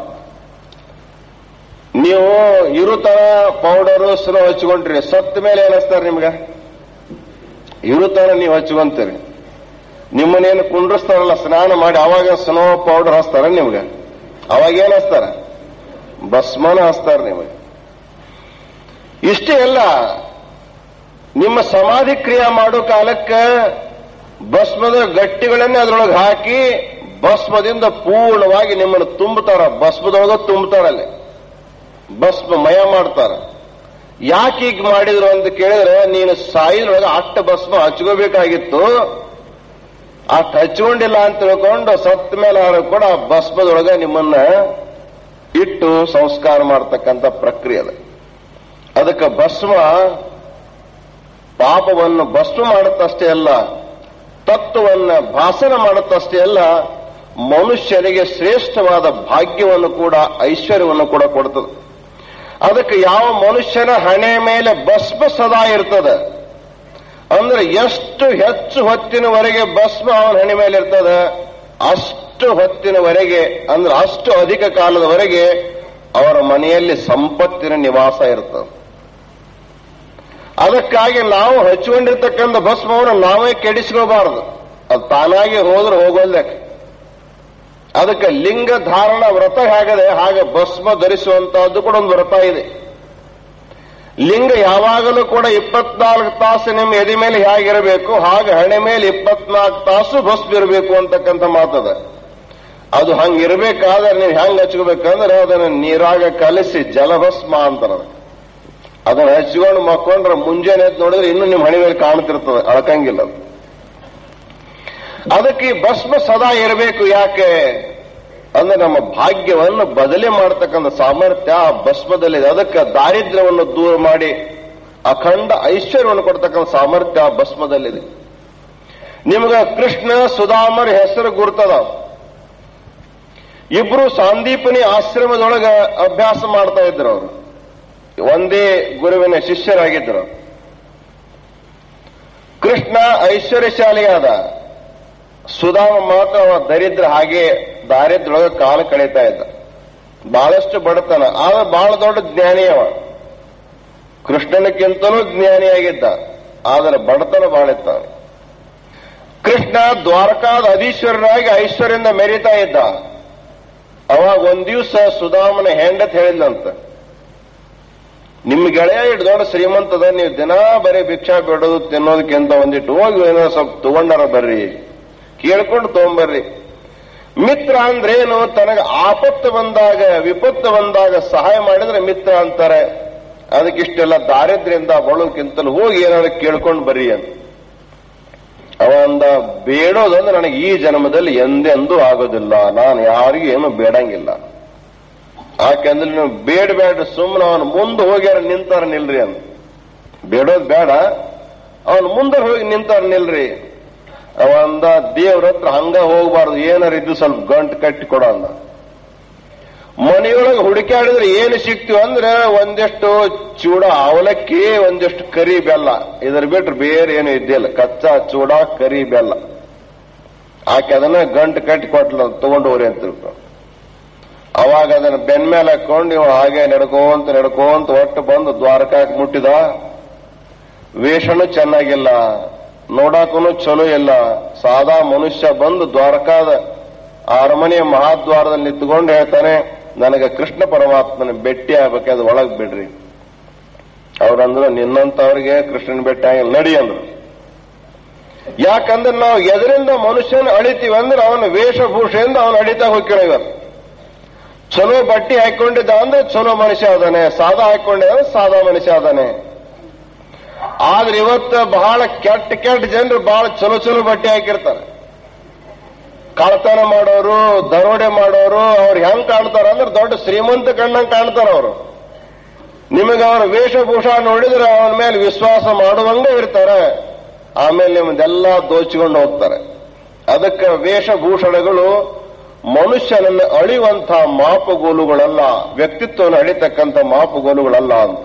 ನೀವು ಇರುತರ ಪೌಡರು ಸ್ನೋ ಹಚ್ಕೊಂಡ್ರಿ ಸತ್ತ ಮೇಲೆ ಏನಿಸ್ತಾರೆ ನಿಮ್ಗೆ ಇರುತರ ನೀವು ಹಚ್ಕೊಂತೀರಿ ನಿಮ್ಮನ್ನೇನು ಕುಂಡ್ರಿಸ್ತಾರಲ್ಲ ಸ್ನಾನ ಮಾಡಿ ಅವಾಗ ಸ್ನೋ ಪೌಡರ್ ಹಚ್ತಾರ ನಿಮ್ಗೆ ಅವಾಗ ಏನ್ ಹಚ್ತಾರ ಭಸ್ಮನ ಹಚ್ತಾರ ನಿಮಗೆ ಇಷ್ಟೇ ಅಲ್ಲ ನಿಮ್ಮ ಸಮಾಧಿ ಕ್ರಿಯೆ ಮಾಡೋ ಕಾಲಕ್ಕೆ ಭಸ್ಮದ ಗಟ್ಟಿಗಳನ್ನೇ ಅದ್ರೊಳಗೆ ಹಾಕಿ ಭಸ್ಮದಿಂದ ಪೂರ್ಣವಾಗಿ ನಿಮ್ಮನ್ನು ತುಂಬುತ್ತಾರ ಭಸ್ಮದೊಳಗ ತುಂಬುತ್ತಾರಲ್ಲಿ ಭಸ್ಮ ಮಯ ಮಾಡ್ತಾರ ಯಾಕೆ ಈಗ ಮಾಡಿದ್ರು ಅಂತ ಕೇಳಿದ್ರೆ ನೀನು ಸಾಯಿದ್ರೊಳಗೆ ಅಟ್ಟ ಭಸ್ಮ ಹಚ್ಕೋಬೇಕಾಗಿತ್ತು ಅಷ್ಟು ಹಚ್ಕೊಂಡಿಲ್ಲ ಅಂತ ತಿಳ್ಕೊಂಡು ಸತ್ತ ಮೇಲೆ ಆದ್ರೂ ಕೂಡ ಆ ಭಸ್ಮದೊಳಗೆ ನಿಮ್ಮನ್ನ ಇಟ್ಟು ಸಂಸ್ಕಾರ ಮಾಡತಕ್ಕಂಥ ಪ್ರಕ್ರಿಯೆ ಅದು ಅದಕ್ಕೆ ಭಸ್ಮ ಪಾಪವನ್ನು ಭಸ್ಮ ಮಾಡುತ್ತಷ್ಟೇ ಅಲ್ಲ ತತ್ವವನ್ನ ಭಾಷಣ ಮಾಡುತ್ತಷ್ಟೇ ಅಲ್ಲ ಮನುಷ್ಯನಿಗೆ ಶ್ರೇಷ್ಠವಾದ ಭಾಗ್ಯವನ್ನು ಕೂಡ ಐಶ್ವರ್ಯವನ್ನು ಕೂಡ ಕೊಡ್ತದೆ ಅದಕ್ಕೆ ಯಾವ ಮನುಷ್ಯನ ಹಣೆ ಮೇಲೆ ಭಸ್ಮ ಸದಾ ಇರ್ತದೆ ಅಂದ್ರೆ ಎಷ್ಟು ಹೆಚ್ಚು ಹೊತ್ತಿನವರೆಗೆ ಭಸ್ಮ ಅವನ ಹಣೆ ಮೇಲೆ ಇರ್ತದೆ ಅಷ್ಟು ಹೊತ್ತಿನವರೆಗೆ ಅಂದ್ರೆ ಅಷ್ಟು ಅಧಿಕ ಕಾಲದವರೆಗೆ ಅವರ ಮನೆಯಲ್ಲಿ ಸಂಪತ್ತಿನ ನಿವಾಸ ಇರ್ತದೆ ಅದಕ್ಕಾಗಿ ನಾವು ಹಚ್ಕೊಂಡಿರ್ತಕ್ಕಂಥ ಭಸ್ಮವನ್ನು ನಾವೇ ಕೆಡಿಸ್ಕೋಬಾರದು ಅದು ತಾನಾಗಿ ಹೋದ್ರೆ ಹೋಗೋಲ್ದಕ್ಕೆ ಅದಕ್ಕೆ ಲಿಂಗ ಧಾರಣ ವ್ರತ ಹೇಗದೆ ಹಾಗೆ ಭಸ್ಮ ಧರಿಸುವಂತಹದ್ದು ಕೂಡ ಒಂದು ವ್ರತ ಇದೆ ಲಿಂಗ ಯಾವಾಗಲೂ ಕೂಡ ಇಪ್ಪತ್ನಾಲ್ಕು ತಾಸು ನಿಮ್ಮ ಎದೆ ಮೇಲೆ ಹೇಗಿರಬೇಕು ಹಾಗೆ ಹಣೆ ಮೇಲೆ ಇಪ್ಪತ್ನಾಲ್ಕು ತಾಸು ಭಸ್ಮ ಇರಬೇಕು ಅಂತಕ್ಕಂಥ ಮಾತದ ಅದು ಹಂಗಿರ್ಬೇಕಾದ್ರೆ ನೀವು ಹೆಂಗ್ ಹಚ್ಕೋಬೇಕಂದ್ರೆ ಅದನ್ನ ನೀರಾಗ ಕಲಸಿ ಜಲಭಸ್ಮ ಅಂತಾರ ಅದನ್ನ ಹಚ್ಕೊಂಡು ಮಕ್ಕೊಂಡ್ರೆ ಮುಂಜಾನೆ ಎದ್ದು ನೋಡಿದ್ರೆ ಇನ್ನೂ ನಿಮ್ಮ ಹಣೆ ಮೇಲೆ ಕಾಣ್ತಿರ್ತದೆ ಅಳಕಂಗಿಲ್ಲ ಅದು ಅದಕ್ಕೆ ಈ ಭಸ್ಮ ಸದಾ ಇರಬೇಕು ಯಾಕೆ ಅಂದ್ರೆ ನಮ್ಮ ಭಾಗ್ಯವನ್ನು ಬದಲಿ ಮಾಡತಕ್ಕಂಥ ಸಾಮರ್ಥ್ಯ ಆ ಭಸ್ಮದಲ್ಲಿದೆ ಅದಕ್ಕೆ ದಾರಿದ್ರ್ಯವನ್ನು ದೂರ ಮಾಡಿ ಅಖಂಡ ಐಶ್ವರ್ಯವನ್ನು ಕೊಡ್ತಕ್ಕಂಥ ಸಾಮರ್ಥ್ಯ ಆ ಭಸ್ಮದಲ್ಲಿದೆ ನಿಮ್ಗ ಕೃಷ್ಣ ಸುಧಾಮರ್ ಹೆಸರು ಗುರ್ತದ ಇಬ್ರು ಸಾಂದೀಪನಿ ಆಶ್ರಮದೊಳಗ ಅಭ್ಯಾಸ ಮಾಡ್ತಾ ಇದ್ರು ಅವರು ಒಂದೇ ಗುರುವಿನ ಶಿಷ್ಯರಾಗಿದ್ರು ಕೃಷ್ಣ ಐಶ್ವರ್ಯಶಾಲಿಯಾದ ಸುಧಾಮ ಮಾತ್ರ ಅವ ದರಿದ್ರ ಹಾಗೆ ದಾರಿದ್ರೊಳಗೆ ಕಾಲ ಕಳೀತಾ ಇದ್ದ ಬಹಳಷ್ಟು ಬಡತನ ಆದ್ರೆ ಬಹಳ ದೊಡ್ಡ ಜ್ಞಾನಿ ಅವ ಕೃಷ್ಣನಕ್ಕಿಂತಲೂ ಜ್ಞಾನಿಯಾಗಿದ್ದ ಆದರೆ ಬಡತನ ಬಹಳ ಇತ್ತ ಅವನಿಗೆ. ಕೃಷ್ಣ ದ್ವಾರಕಾದ ಅಧೀಶ್ವರನಾಗಿ ಐಶ್ವರ್ಯದಿಂದ ಮೆರೀತಾ ಇದ್ದ ಅವಾಗ ಒಂದ್ ದಿವಸ ಸುಧಾಮನ ಹೆಂಡತ್ ಹೇಳಿದ್ಲಂತ ನಿಮ್ ಗೆಳೆಯ ಇಟ್ಟು ದೊಡ್ಡ ಶ್ರೀಮಂತದ ನೀವು ದಿನಾ ಬರೀ ಭಿಕ್ಷಾ ಬಿಡೋದು ತಿನ್ನೋದಕ್ಕಿಂತ ಒಂದಿಟ್ಟು ಹೋಗಿ ಏನೋ ಸ್ವಲ್ಪ ತಗೊಂಡಾರ ಬರ್ರಿ ಕೇಳ್ಕೊಂಡು ತಗೊಂಬರ್ರಿ ಮಿತ್ರ ಅಂದ್ರೇನು ತನಗೆ ಆಪತ್ತು ಬಂದಾಗ ವಿಪತ್ತು ಬಂದಾಗ ಸಹಾಯ ಮಾಡಿದ್ರೆ ಮಿತ್ರ ಅಂತಾರೆ ಅದಕ್ಕಿಷ್ಟೆಲ್ಲ ದಾರಿದ್ರ್ಯದಿಂದ ಬಳುವಕ್ಕಿಂತಲೂ ಹೋಗಿ ಏನಾದ್ರು ಕೇಳ್ಕೊಂಡು ಬರ್ರಿ ಅಂತ ಅವ ಅಂದ ಬೇಡೋದಂದ್ರೆ ನನಗೆ ಈ ಜನ್ಮದಲ್ಲಿ ಎಂದೆಂದೂ ಆಗೋದಿಲ್ಲ ನಾನು ಯಾರಿಗೂ ಏನು ಬೇಡಂಗಿಲ್ಲ ಯಾಕೆಂದ್ರೆ ನೀವು ಬೇಡ ಬೇಡ ಸುಮ್ಮನೆ ಅವನು ಮುಂದೆ ಹೋಗ್ಯಾರ ನಿಂತಾರ ನಿಲ್ರಿ ಅಂತ ಬೇಡೋದ್ ಬೇಡ ಅವನು ಮುಂದೆ ಹೋಗಿ ನಿಂತಾರ ನಿಲ್ರಿ ಅವ ಅಂದ ದೇವ್ರ ಹತ್ರ ಹಂಗ ಹೋಗ್ಬಾರ್ದು ಏನಾರ ಇದ್ದು ಸ್ವಲ್ಪ ಗಂಟು ಕಟ್ಟಿ ಕೊಡ ಅಂದ ಮನೆಯೊಳಗೆ ಹುಡುಕಾಡಿದ್ರೆ ಏನು ಸಿಕ್ತಿವ ಅಂದ್ರೆ ಒಂದಿಷ್ಟು ಚೂಡ ಅವಲಕ್ಕಿ ಒಂದಿಷ್ಟು ಕರಿ ಬೆಲ್ಲ ಇದ್ರ ಬಿಟ್ರೆ ಬೇರೆ ಏನು ಇದ್ದಿಲ್ಲ ಕಚ್ಚಾ ಚೂಡ ಕರಿ ಬೆಲ್ಲ ಆಕೆ ಅದನ್ನ ಗಂಟು ಕಟ್ಟಿ ಕೊಟ್ಲ ತಗೊಂಡು ಹೋಗ್ರಿ ಅಂತ ತಿಳ್ಕೊ ಅವಾಗ ಅದನ್ನ ಬೆನ್ ಮೇಲೆ ಹಾಕೊಂಡು ಇವ ಹಾಗೆ ನಡ್ಕೋಂತ ನಡ್ಕೋಂತ ಒಟ್ಟು ಬಂದು ದ್ವಾರಕಾಕ್ ಮುಟ್ಟಿದ ವೇಷನೂ ಚೆನ್ನಾಗಿಲ್ಲ ನೋಡಾಕೂ ಚಲೋ ಇಲ್ಲ ಸಾದಾ ಮನುಷ್ಯ ಬಂದು ದ್ವಾರಕಾದ ಅರಮನೆಯ ಮಹಾದ್ವಾರದಲ್ಲಿ ನಿಂತ್ಕೊಂಡು ಹೇಳ್ತಾನೆ ನನಗೆ ಕೃಷ್ಣ ಪರಮಾತ್ಮನ ಭೇಟಿ ಆಗ್ಬೇಕಾದ್ರೆ ಒಳಗ್ ಬಿಡ್ರಿ ಅವ್ರಂದ್ರು ನಿನ್ನಂತವ್ರಿಗೆ ಕೃಷ್ಣನ ಭೇಟಿ ಆಗಿಲ್ಲ ನಡಿ ಅಂದ್ರು ಯಾಕಂದ್ರೆ ನಾವು ಎದರಿಂದ ಮನುಷ್ಯನ ಅಳಿತೀವಿ ಅಂದ್ರೆ ಅವನ ವೇಷಭೂಷೆಯಿಂದ ಅವನು ಅಳಿತಾ ಹೋಗ್ಕಿರೋ ಇವತ್ತು ಚಲೋ ಬಟ್ಟೆ ಹಾಕೊಂಡಿದ್ದ ಅಂದ್ರೆ ಚಲೋ ಮನುಷ್ಯ ಅದಾನೆ ಸಾದಾ ಹಾಕೊಂಡಿದ್ದ ಅಂದ್ರೆ ಸಾದಾ ಮನುಷ್ಯ ಅದಾನೆ ಆದ್ರೆ ಇವತ್ತು ಬಹಳ ಕೆಟ್ಟ ಕೆಟ್ಟ ಜನರು ಬಹಳ ಚಲೋ ಚಲೋ ಬಟ್ಟೆ ಹಾಕಿರ್ತಾರೆ ಕಳ್ತನ ಮಾಡೋರು ದರೋಡೆ ಮಾಡೋರು ಅವ್ರು ಹೆಂಗ್ ಕಾಣ್ತಾರ ಅಂದ್ರೆ ದೊಡ್ಡ ಶ್ರೀಮಂತ ಕಣ್ಣಂಗ್ ಕಾಣ್ತಾರ ಅವರು ನಿಮಗೆ ಅವರ ವೇಷಭೂಷ ನೋಡಿದ್ರೆ ಅವನ ಮೇಲೆ ವಿಶ್ವಾಸ ಮಾಡುವಂಗೆ ಇರ್ತಾರೆ ಆಮೇಲೆ ನಿಮ್ದೆಲ್ಲ ದೋಚಿಕೊಂಡು ಹೋಗ್ತಾರೆ ಅದಕ್ಕೆ ವೇಷಭೂಷಣಗಳು ಮನುಷ್ಯನನ್ನು ಅಳಿಯುವಂಥ ಮಾಪುಗೋಲುಗಳಲ್ಲ ವ್ಯಕ್ತಿತ್ವವನ್ನು ಅಳಿತಕ್ಕಂಥ ಮಾಪುಗೋಲುಗಳಲ್ಲ ಅಂತ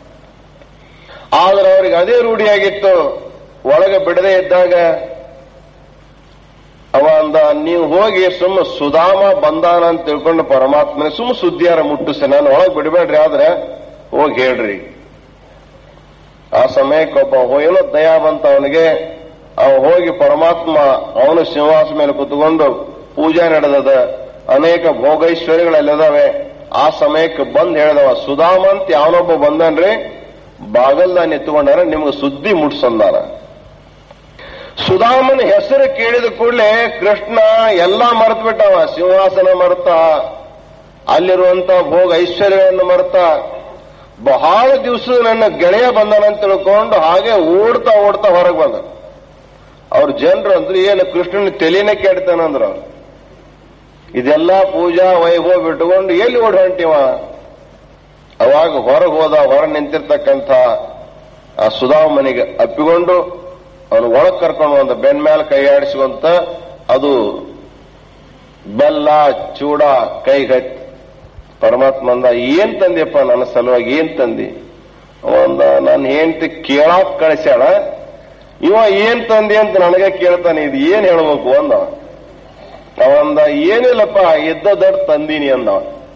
ಆದ್ರೆ ಅವ್ರಿಗೆ ಅದೇ ರೂಢಿಯಾಗಿತ್ತು ಒಳಗೆ ಬಿಡದೇ ಇದ್ದಾಗ ಅವ ಅಂದ ನೀವು ಹೋಗಿ ಸುಮ್ಮ ಸುಧಾಮ ಬಂದಾನ ಅಂತ ತಿಳ್ಕೊಂಡು ಪರಮಾತ್ಮನ ಸುಮ್ಮ ಸುದ್ದಿಯಾರ ಮುಟ್ಟಿಸಿ ನಾನು ಒಳಗೆ ಬಿಡಬೇಡ್ರಿ ಆದ್ರೆ ಹೋಗಿ ಹೇಳ್ರಿ ಆ ಸಮಯಕ್ಕೆ ಒಬ್ಬ ಏನೋ ದಯಾ ಬಂತ ಅವನಿಗೆ ಅವ ಹೋಗಿ ಪರಮಾತ್ಮ ಅವನು ಸಿಂಹಾಸ ಮೇಲೆ ಕುತ್ಕೊಂಡು ಪೂಜೆ ನಡೆದದ ಅನೇಕ ಭೋಗೈಶ್ವರ್ಯಗಳಲ್ಲಿದಾವೆ ಆ ಸಮಯಕ್ಕೆ ಬಂದ್ ಹೇಳ್ದವ ಸುಧಾಮ ಅಂತ ಯಾವನೊಬ್ಬ ಬಂದನ್ರಿ ಬಾಗಲ್ದ ನಿಂತ್ಕೊಂಡಾರ ನಿಮ್ಗೆ ಸುದ್ದಿ ಮುಟ್ಸಂದಾರ ಸುಧಾಮನ ಹೆಸರು ಕೇಳಿದ ಕೂಡಲೇ ಕೃಷ್ಣ ಎಲ್ಲಾ ಮರೆತು ಬಿಟ್ಟವ ಸಿಂಹಾಸನ ಮರೆತ ಅಲ್ಲಿರುವಂತ ಭೋಗ ಐಶ್ವರ್ಯವನ್ನು ಮರೆತ ಬಹಳ ದಿವಸ ನನ್ನ ಗೆಳೆಯ ಬಂದನಂತ ತಿಳ್ಕೊಂಡು ಹಾಗೆ ಓಡ್ತಾ ಓಡ್ತಾ ಹೊರಗೆ ಬಂದ ಅವ್ರ ಜನರು ಅಂದ್ರೆ ಏನು ಕೃಷ್ಣನ ತಲೆನೇ ಕೆಡ್ತಾನಂದ್ರ ಅವ್ರು ಇದೆಲ್ಲ ಪೂಜಾ ವೈಭವ ಬಿಟ್ಟುಕೊಂಡು ಎಲ್ಲಿ ಓಡಿ ಹೊಂಟಿವ ಅವಾಗ ಹೊರಗೆ ಹೋದ ಹೊರ ನಿಂತಿರ್ತಕ್ಕಂಥ ಆ ಸುಧಾಮನಿಗೆ ಅಪ್ಪಿಕೊಂಡು ಅವನು ಒಳಗ್ ಕರ್ಕೊಂಡು ಬಂದ ಬೆನ್ ಮೇಲೆ ಕೈ ಆಡಿಸುವಂತ ಅದು ಬೆಲ್ಲ ಚೂಡ ಕೈಗಟ್ಟಿ ಪರಮಾತ್ಮ ಅಂದ ಏನ್ ತಂದೆಪ್ಪ ನನ್ನ ಸಲುವಾಗಿ ಏನ್ ತಂದಿ ಅವಂದ ನನ್ನ ಹೆಂಡತಿ ಕೇಳಾಕ್ ಕಳಿಸ್ಯಾಳ ಇವ ಏನ್ ತಂದಿ ಅಂತ ನನಗೆ ಕೇಳ್ತಾನೆ ಇದು ಏನ್ ಹೇಳ್ಬೇಕು ಅಂದ ಅವಂದ ಏನಿಲ್ಲಪ್ಪ ಇದ್ದ ದೊಡ್ಡ ತಂದೀನಿ ಅಂದ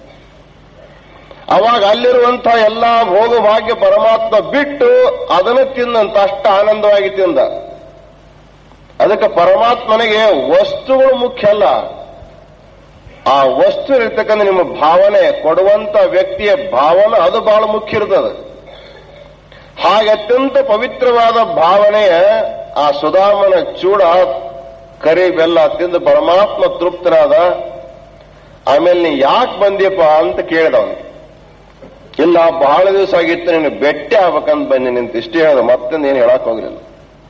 ಅವಾಗ ಅಲ್ಲಿರುವಂತ ಎಲ್ಲಾ ಭೋಗ ಭಾಗ್ಯ ಪರಮಾತ್ಮ ಬಿಟ್ಟು ಅದನ್ನು ತಿಂದಂತ ಅಷ್ಟ ಆನಂದವಾಗಿ ತಿಂದ ಅದಕ್ಕೆ ಪರಮಾತ್ಮನಿಗೆ ವಸ್ತುಗಳು ಮುಖ್ಯ ಅಲ್ಲ ಆ ವಸ್ತು ಇರ್ತಕ್ಕಂಥ ನಿಮ್ಮ ಭಾವನೆ ಕೊಡುವಂತ ವ್ಯಕ್ತಿಯ ಭಾವನೆ ಅದು ಬಹಳ ಮುಖ್ಯ ಇರ್ತದೆ ಹಾಗೆ ಅತ್ಯಂತ ಪವಿತ್ರವಾದ ಭಾವನೆಯ ಆ ಸುಧಾಮನ ಚೂಡ ಕರಿ ಬೆಲ್ಲ ತಿಂದು ಪರಮಾತ್ಮ ತೃಪ್ತನಾದ ಆಮೇಲೆ ನೀ ಯಾಕೆ ಬಂದಿಯಪ್ಪ ಅಂತ ಕೇಳಿದವನು ಇಲ್ಲ ಬಹಳ ದಿವಸ ಆಗಿತ್ತು ನೀನು ಬೆಟ್ಟೆ ಆಗ್ಬೇಕಂತ ಬನ್ನಿ ನಿಂತ ಇಷ್ಟೇ ಹೇಳ್ದ ಮತ್ತೊಂದು ಏನು ಹೇಳಕ್ ಹೋಗ್ಲಿಲ್ಲ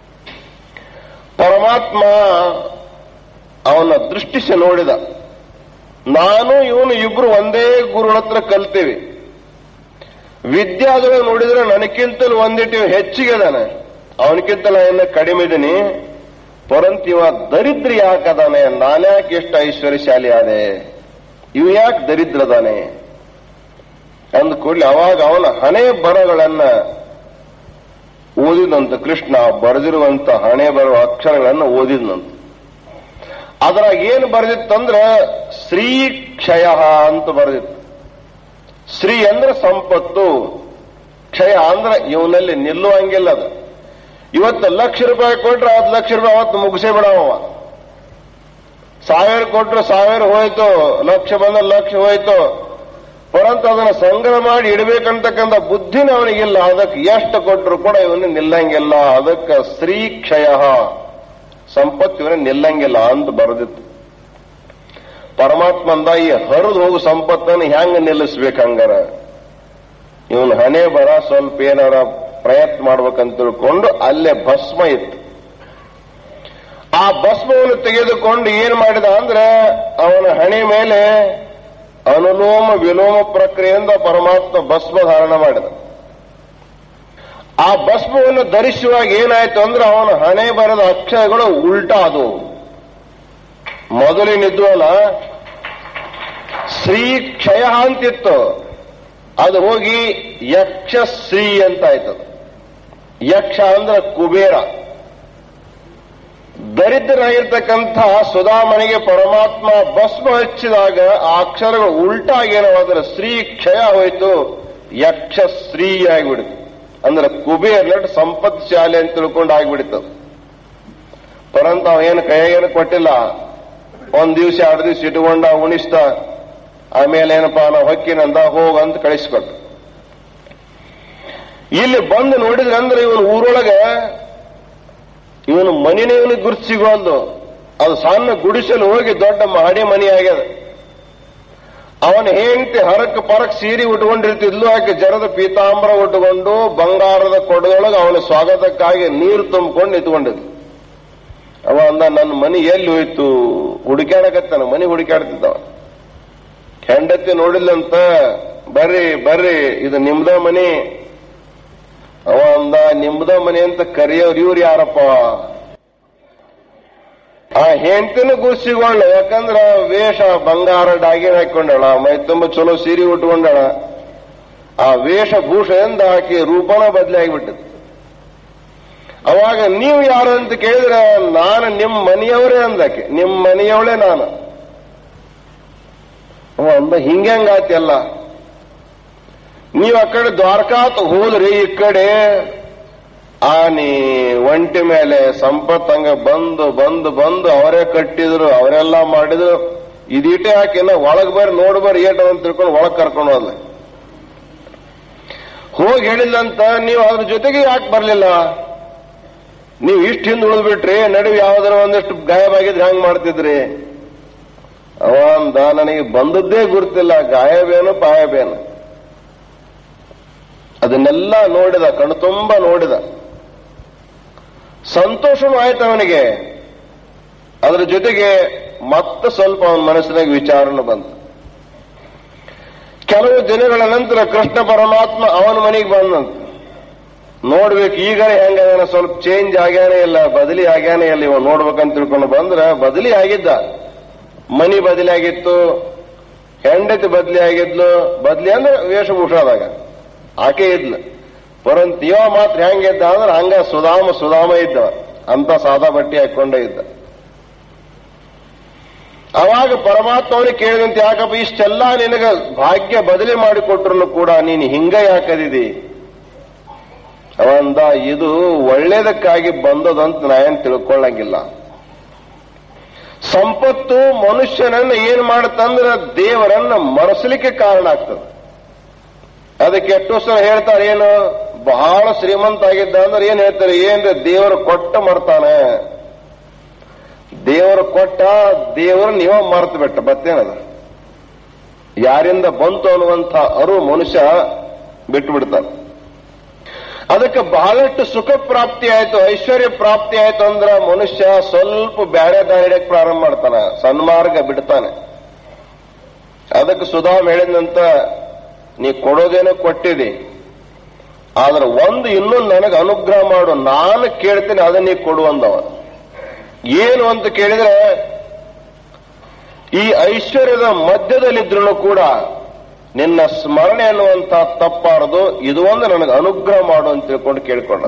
ಪರಮಾತ್ಮ ಅವನ ದೃಷ್ಟಿಸಿ ನೋಡಿದ ನಾನು ಇವನು ಇಬ್ರು ಒಂದೇ ಗುರುಗಳ ಹತ್ರ ಕಲ್ತೀವಿ ವಿದ್ಯಾದೊಳಗೆ ನೋಡಿದ್ರೆ ನನಕ್ಕಿಂತಲೂ ಒಂದಿಟ್ಟು ಹೆಚ್ಚಿಗೆ ಅದಾನೆ ಅವನಕ್ಕಿಂತ ಇನ್ನು ಕಡಿಮೆ ಇದೀನಿ ಪರಂತ ಇವ ದರಿದ್ರ ಯಾಕದಾನೆ ನಾನ್ಯಾಕೆ ಎಷ್ಟು ಐಶ್ವರ್ಯಶಾಲಿ ಆದೆ ಇವ ಯಾಕೆ ದರಿದ್ರದಾನೆ ಅಂದ ಕೂಡಲೇ ಅವಾಗ ಅವನ ಹಣೆ ಬರಗಳನ್ನ ಓದಿದಂತ ಕೃಷ್ಣ ಬರೆದಿರುವಂತ ಹಣೆ ಬರುವ ಅಕ್ಷರಗಳನ್ನು ಓದಿದ್ನಂತ ಅದ್ರಾಗ ಏನು ಬರೆದಿತ್ತಂದ್ರ ಶ್ರೀ ಕ್ಷಯ ಅಂತ ಬರೆದಿತ್ತು ಶ್ರೀ ಅಂದ್ರೆ ಸಂಪತ್ತು ಕ್ಷಯ ಅಂದ್ರೆ ಇವನಲ್ಲಿ ನಿಲ್ಲುವಂಗಿಲ್ಲ ಅದು ಇವತ್ತು ಲಕ್ಷ ರೂಪಾಯಿ ಕೊಟ್ರೆ ಹತ್ತು ಲಕ್ಷ ರೂಪಾಯಿ ಅವತ್ತು ಮುಗಿಸೇ ಬಿಡವ ಸಾವಿರ ಕೊಟ್ರೆ ಸಾವಿರ ಹೋಯ್ತು ಲಕ್ಷ ಬಂದ ಲಕ್ಷ ಹೋಯ್ತು ಪರಂತು ಅದನ್ನ ಸಂಗ್ರಹ ಮಾಡಿ ಇಡಬೇಕಂತಕ್ಕಂಥ ಬುದ್ಧಿನ ಅವನಿಗಿಲ್ಲ ಅದಕ್ಕೆ ಎಷ್ಟು ಕೊಟ್ಟರು ಕೂಡ ಇವನು ನಿಲ್ಲಂಗಿಲ್ಲ ಅದಕ್ಕೆ ಶ್ರೀ ಕ್ಷಯ ಸಂಪತ್ತು ಇವನು ನಿಲ್ಲಂಗಿಲ್ಲ ಅಂತ ಬರೆದಿತ್ತು ಪರಮಾತ್ಮಂದ ಈ ಹರಿದು ಹೋಗು ಸಂಪತ್ತನ್ನು ಹೆಂಗ ನಿಲ್ಲಿಸ್ಬೇಕು ಹಂಗಾರ ಇವನು ಹಣೆ ಬರ ಸ್ವಲ್ಪ ಏನಾರ ಪ್ರಯತ್ನ ಮಾಡ್ಬೇಕಂತ ತಿಳ್ಕೊಂಡು ಅಲ್ಲೇ ಭಸ್ಮ ಇತ್ತು ಆ ಭಸ್ಮವನ್ನು ತೆಗೆದುಕೊಂಡು ಏನ್ ಮಾಡಿದ ಅಂದ್ರೆ ಅವನ ಹಣೆ ಮೇಲೆ ಅನುಲೋಮ ವಿಲೋಮ ಪ್ರಕ್ರಿಯೆಯಿಂದ ಪರಮಾತ್ಮ ಭಸ್ಮ ಧಾರಣ ಮಾಡಿದ ಆ ಭಸ್ಮವನ್ನು ಧರಿಸುವಾಗ ಏನಾಯ್ತು ಅಂದ್ರೆ ಅವನ ಹಣೆ ಬರದ ಅಕ್ಷರಗಳು ಉಲ್ಟಾ ಅದು ಮೊದಲಿನಿದ್ವಲ್ಲ ಶ್ರೀ ಕ್ಷಯ ಅಂತಿತ್ತು ಅದು ಹೋಗಿ ಯಕ್ಷ ಶ್ರೀ ಅಂತ ಆಯ್ತದ ಯಕ್ಷ ಅಂದ್ರೆ ಕುಬೇರ ದರಿದ್ರನಾಗಿರ್ತಕ್ಕಂಥ ಸುಧಾಮನಿಗೆ ಪರಮಾತ್ಮ ಭಸ್ಮ ಹಚ್ಚಿದಾಗ ಆ ಅಕ್ಷರಗಳು ಉಲ್ಟಾಗೇನವಾದ್ರೆ ಶ್ರೀ ಕ್ಷಯ ಹೋಯ್ತು ಯಕ್ಷ ಶ್ರೀ ಆಗಿಬಿಡ್ತು ಅಂದ್ರೆ ಕುಬೇರ್ ನಟ್ ಸಂಪತ್ ಶಾಲೆ ಅಂತ ತಿಳ್ಕೊಂಡು ಆಗಿಬಿಡ್ತದ ಪರಂತ ಅವೇನು ಕೈಯಾಗೇನು ಕೊಟ್ಟಿಲ್ಲ ಒಂದ್ ದಿವ್ಸ ಎರಡು ದಿವ್ಸ ಇಟ್ಕೊಂಡ ಉಣಿಸ್ದ ಆಮೇಲೆ ಏನಪ್ಪಾ ನಾ ಹೊಕ್ಕಿನಂದ ಹೋಗಂತ ಕಳಿಸ್ಕೊಟ್ಟು ಇಲ್ಲಿ ಬಂದು ನೋಡಿದ್ರೆ ಅಂದ್ರೆ ಇವನು ಊರೊಳಗೆ ಇವನು ಮನಿನೇ ಇವನಿಗೆ ಗುರ್ತು ಸಿಗೋಲ್ದು ಅದು ಸಣ್ಣ ಗುಡಿಸಲು ಹೋಗಿ ದೊಡ್ಡ ಮಹಡಿ ಮನಿ ಆಗ್ಯದ ಅವನ ಹೆಂಡತಿ ಹರಕ್ ಪರಕ್ ಸೀರೆ ಉಟ್ಕೊಂಡಿರ್ತಿದ್ಲು ಆಕೆ ಜರದ ಪೀತಾಂಬರ ಉಟ್ಕೊಂಡು ಬಂಗಾರದ ಕೊಡದೊಳಗೆ ಅವನ ಸ್ವಾಗತಕ್ಕಾಗಿ ನೀರು ತುಂಬಿಕೊಂಡು ನಿಂತ್ಕೊಂಡಿದ್ಲು ಅವ ಅಂದ ನನ್ನ ಮನಿ ಎಲ್ಲಿ ಹೋಯ್ತು ಹುಡುಕ್ಯಾಡಕತ್ತಾನ ಮನಿ ಹುಡುಕ್ಯಾಡ್ತಿದ್ದವ ಹೆಂಡತಿ ನೋಡಿಲ್ಲಂತ ಬರ್ರಿ ಬರ್ರಿ ಇದು ನಿಮ್ದ ಮನಿ ಅವ ಅಂದ ನಿಮ್ದ ಮನೆ ಅಂತ ಕರೆಯೋರು ಇವ್ರು ಯಾರಪ್ಪ ಆ ಹೆಂಡತಿನ ಗುರ್ಸಿಗೊಂಡ ಯಾಕಂದ್ರ ವೇಷ ಬಂಗಾರ ಡಾಗಿನ ಹಾಕೊಂಡಳ ಮೈ ತುಂಬ ಚಲೋ ಸೀರೆ ಉಟ್ಕೊಂಡಳ ಆ ವೇಷಭೂಷೆಯಿಂದ ಆಕೆ ರೂಪನ ಬದಲಾಗಿಬಿಟ್ಟது ಅವಾಗ ನೀವು ಯಾರು ಅಂತ ಕೇಳಿದ್ರೆ ನಾನು ನಿಮ್ಮ ಮನೆಯವರೇ ಅಂದಕ್ಕೆ ನಿಮ್ಮ ಮನೆಯವಳೇ ನಾನು ಅವ ಅಂದ ಹಿಂಗ್ಯಾಂಗಾತಿ ಅಲ್ಲ ನೀವು ಆ ಕಡೆ ದ್ವಾರಕಾತ್ ಹೋದ್ರಿ ಈ ಕಡೆ ಆನಿ ಒಂಟಿ ಮೇಲೆ ಸಂಪತ್ ಹಂಗ ಬಂದು ಬಂದು ಬಂದು ಅವರೇ ಕಟ್ಟಿದ್ರು ಅವರೆಲ್ಲ ಮಾಡಿದ್ರು ಇದೀಟೆ ಹಾಕಿನ ಒಳಗ್ ಬರ್ರಿ ನೋಡ್ ಬರ್ರಿ ಏಟ ಅಂತ ತಿಳ್ಕೊಂಡು ಒಳಗ್ ಕರ್ಕೊಂಡು ಹೋದ್ಲ ಹೋಗಿ ಹೇಳಿಲ್ಲಂತ ನೀವು ಅದ್ರ ಜೊತೆಗೆ ಯಾಕೆ ಬರ್ಲಿಲ್ಲ ನೀವು ಇಷ್ಟು ಹಿಂದೆ ಉಳಿದ್ಬಿಟ್ರಿ ನಡುವೆ ಯಾವ್ದಾರ ಒಂದಷ್ಟು ಗಾಯವಾಗಿದ್ರೆ ಹಂಗ್ ಮಾಡ್ತಿದ್ರಿ ಅವ ಅಂದ ನನಗೆ ಬಂದದ್ದೇ ಗುರ್ತಿಲ್ಲ ಗಾಯಬೇನು ಪಾಯಬೇನು ಅದನ್ನೆಲ್ಲ ನೋಡಿದ ಕಣ್ಣು ತುಂಬ ನೋಡಿದ ಸಂತೋಷವೂ ಆಯ್ತು ಅವನಿಗೆ ಅದರ ಜೊತೆಗೆ ಮತ್ತೆ ಸ್ವಲ್ಪ ಅವನ ಮನಸ್ಸಿನಾಗ ವಿಚಾರನು ಬಂತು ಕೆಲವು ದಿನಗಳ ನಂತರ ಕೃಷ್ಣ ಪರಮಾತ್ಮ ಅವನ ಮನೆಗೆ ಬಂದಂತ ನೋಡ್ಬೇಕು ಈಗ ಹೆಂಗ ಸ್ವಲ್ಪ ಚೇಂಜ್ ಆಗ್ಯಾನೇ ಇಲ್ಲ ಬದಲಿ ಆಗ್ಯಾನೇ ಇಲ್ಲ ಇವ ನೋಡ್ಬೇಕಂತ ತಿಳ್ಕೊಂಡು ಬಂದ್ರ ಬದಲಿ ಆಗಿದ್ದ ಮನಿ ಬದಲಿ ಆಗಿತ್ತು ಹೆಂಡತಿ ಬದಲಿ ಆಗಿದ್ಲು ಬದಲಿ ಅಂದ್ರೆ ವೇಷಭೂಷಾದಾಗ ಆಕೆ ಇದ್ಲು ಪರಂತ ಇವ ಮಾತ್ರ ಹೆಂಗಿದ್ದ ಅಂದ್ರೆ ಹಂಗ ಸುಧಾಮ ಸುಧಾಮ ಇದ್ದವ ಅಂತ ಸಾದಾ ಬಟ್ಟೆ ಹಾಕೊಂಡೇ ಇದ್ದ ಅವಾಗ ಪರಮಾತ್ಮ ಅವನಿಗೆ ಕೇಳಿದಂತ ಯಾಕಪ್ಪ ಇಷ್ಟೆಲ್ಲ ನಿನಗ ಭಾಗ್ಯ ಬದಲಿ ಮಾಡಿಕೊಟ್ರು ಕೂಡ ನೀನು ಹಿಂಗ ಯಾಕದಿದಿ ಅವಂದ ಇದು ಒಳ್ಳೇದಕ್ಕಾಗಿ ಬಂದದಂತ ನಾ ಏನ್ ತಿಳ್ಕೊಳ್ಳಂಗಿಲ್ಲ ಸಂಪತ್ತು ಮನುಷ್ಯನನ್ನ ಏನ್ ಮಾಡುತ್ತಂದ್ರ ದೇವರನ್ನ ಮರೆಸಲಿಕ್ಕೆ ಕಾರಣ ಆಗ್ತದೆ ಅದಕ್ಕೆ ಎಷ್ಟೋ ಸಲ ಹೇಳ್ತಾರೆ ಏನು ಬಹಳ ಶ್ರೀಮಂತ ಆಗಿದ್ದ ಅಂದ್ರೆ ಏನ್ ಹೇಳ್ತಾರೆ ಏನ್ರಿ ದೇವರು ಕೊಟ್ಟ ಮರ್ತಾನೆ ದೇವರು ಕೊಟ್ಟ ದೇವರು ನೀವ ಮರ್ತು ಬಿಟ್ಟ ಬತ್ತೇನದ ಯಾರಿಂದ ಬಂತು ಅನ್ನುವಂಥ ಅರು ಮನುಷ್ಯ ಬಿಟ್ಟು ಬಿಡ್ತಾನೆ ಅದಕ್ಕೆ ಬಹಳಷ್ಟು ಸುಖ ಪ್ರಾಪ್ತಿ ಆಯ್ತು ಐಶ್ವರ್ಯ ಪ್ರಾಪ್ತಿ ಆಯ್ತು ಅಂದ್ರ ಮನುಷ್ಯ ಸ್ವಲ್ಪ ಬ್ಯಾರೆ ದಾರಿಡಕ್ ಪ್ರಾರಂಭ ಮಾಡ್ತಾನ ಸನ್ಮಾರ್ಗ ಬಿಡ್ತಾನೆ ಅದಕ್ಕೆ ಸುಧಾಮ್ ಹೇಳಿದಂತ ನೀ ಕೊಡೋದೇನೋ ಕೊಟ್ಟಿದಿ ಆದ್ರೆ ಒಂದು ಇನ್ನೂ ನನಗೆ ಅನುಗ್ರಹ ಮಾಡು ನಾನು ಕೇಳ್ತೀನಿ ಅದನ್ನ ನೀ ಕೊಡು ಅಂದವ ಏನು ಅಂತ ಕೇಳಿದ್ರೆ ಈ ಐಶ್ವರ್ಯದ ಮಧ್ಯದಲ್ಲಿದ್ರು ಕೂಡ ನಿನ್ನ ಸ್ಮರಣೆ ಅನ್ನುವಂತ ತಪ್ಪಾರದು ಇದು ಒಂದು ನನಗೆ ಅನುಗ್ರಹ ಮಾಡು ಅಂತ ತಿಳ್ಕೊಂಡು ಕೇಳ್ಕೊಂಡ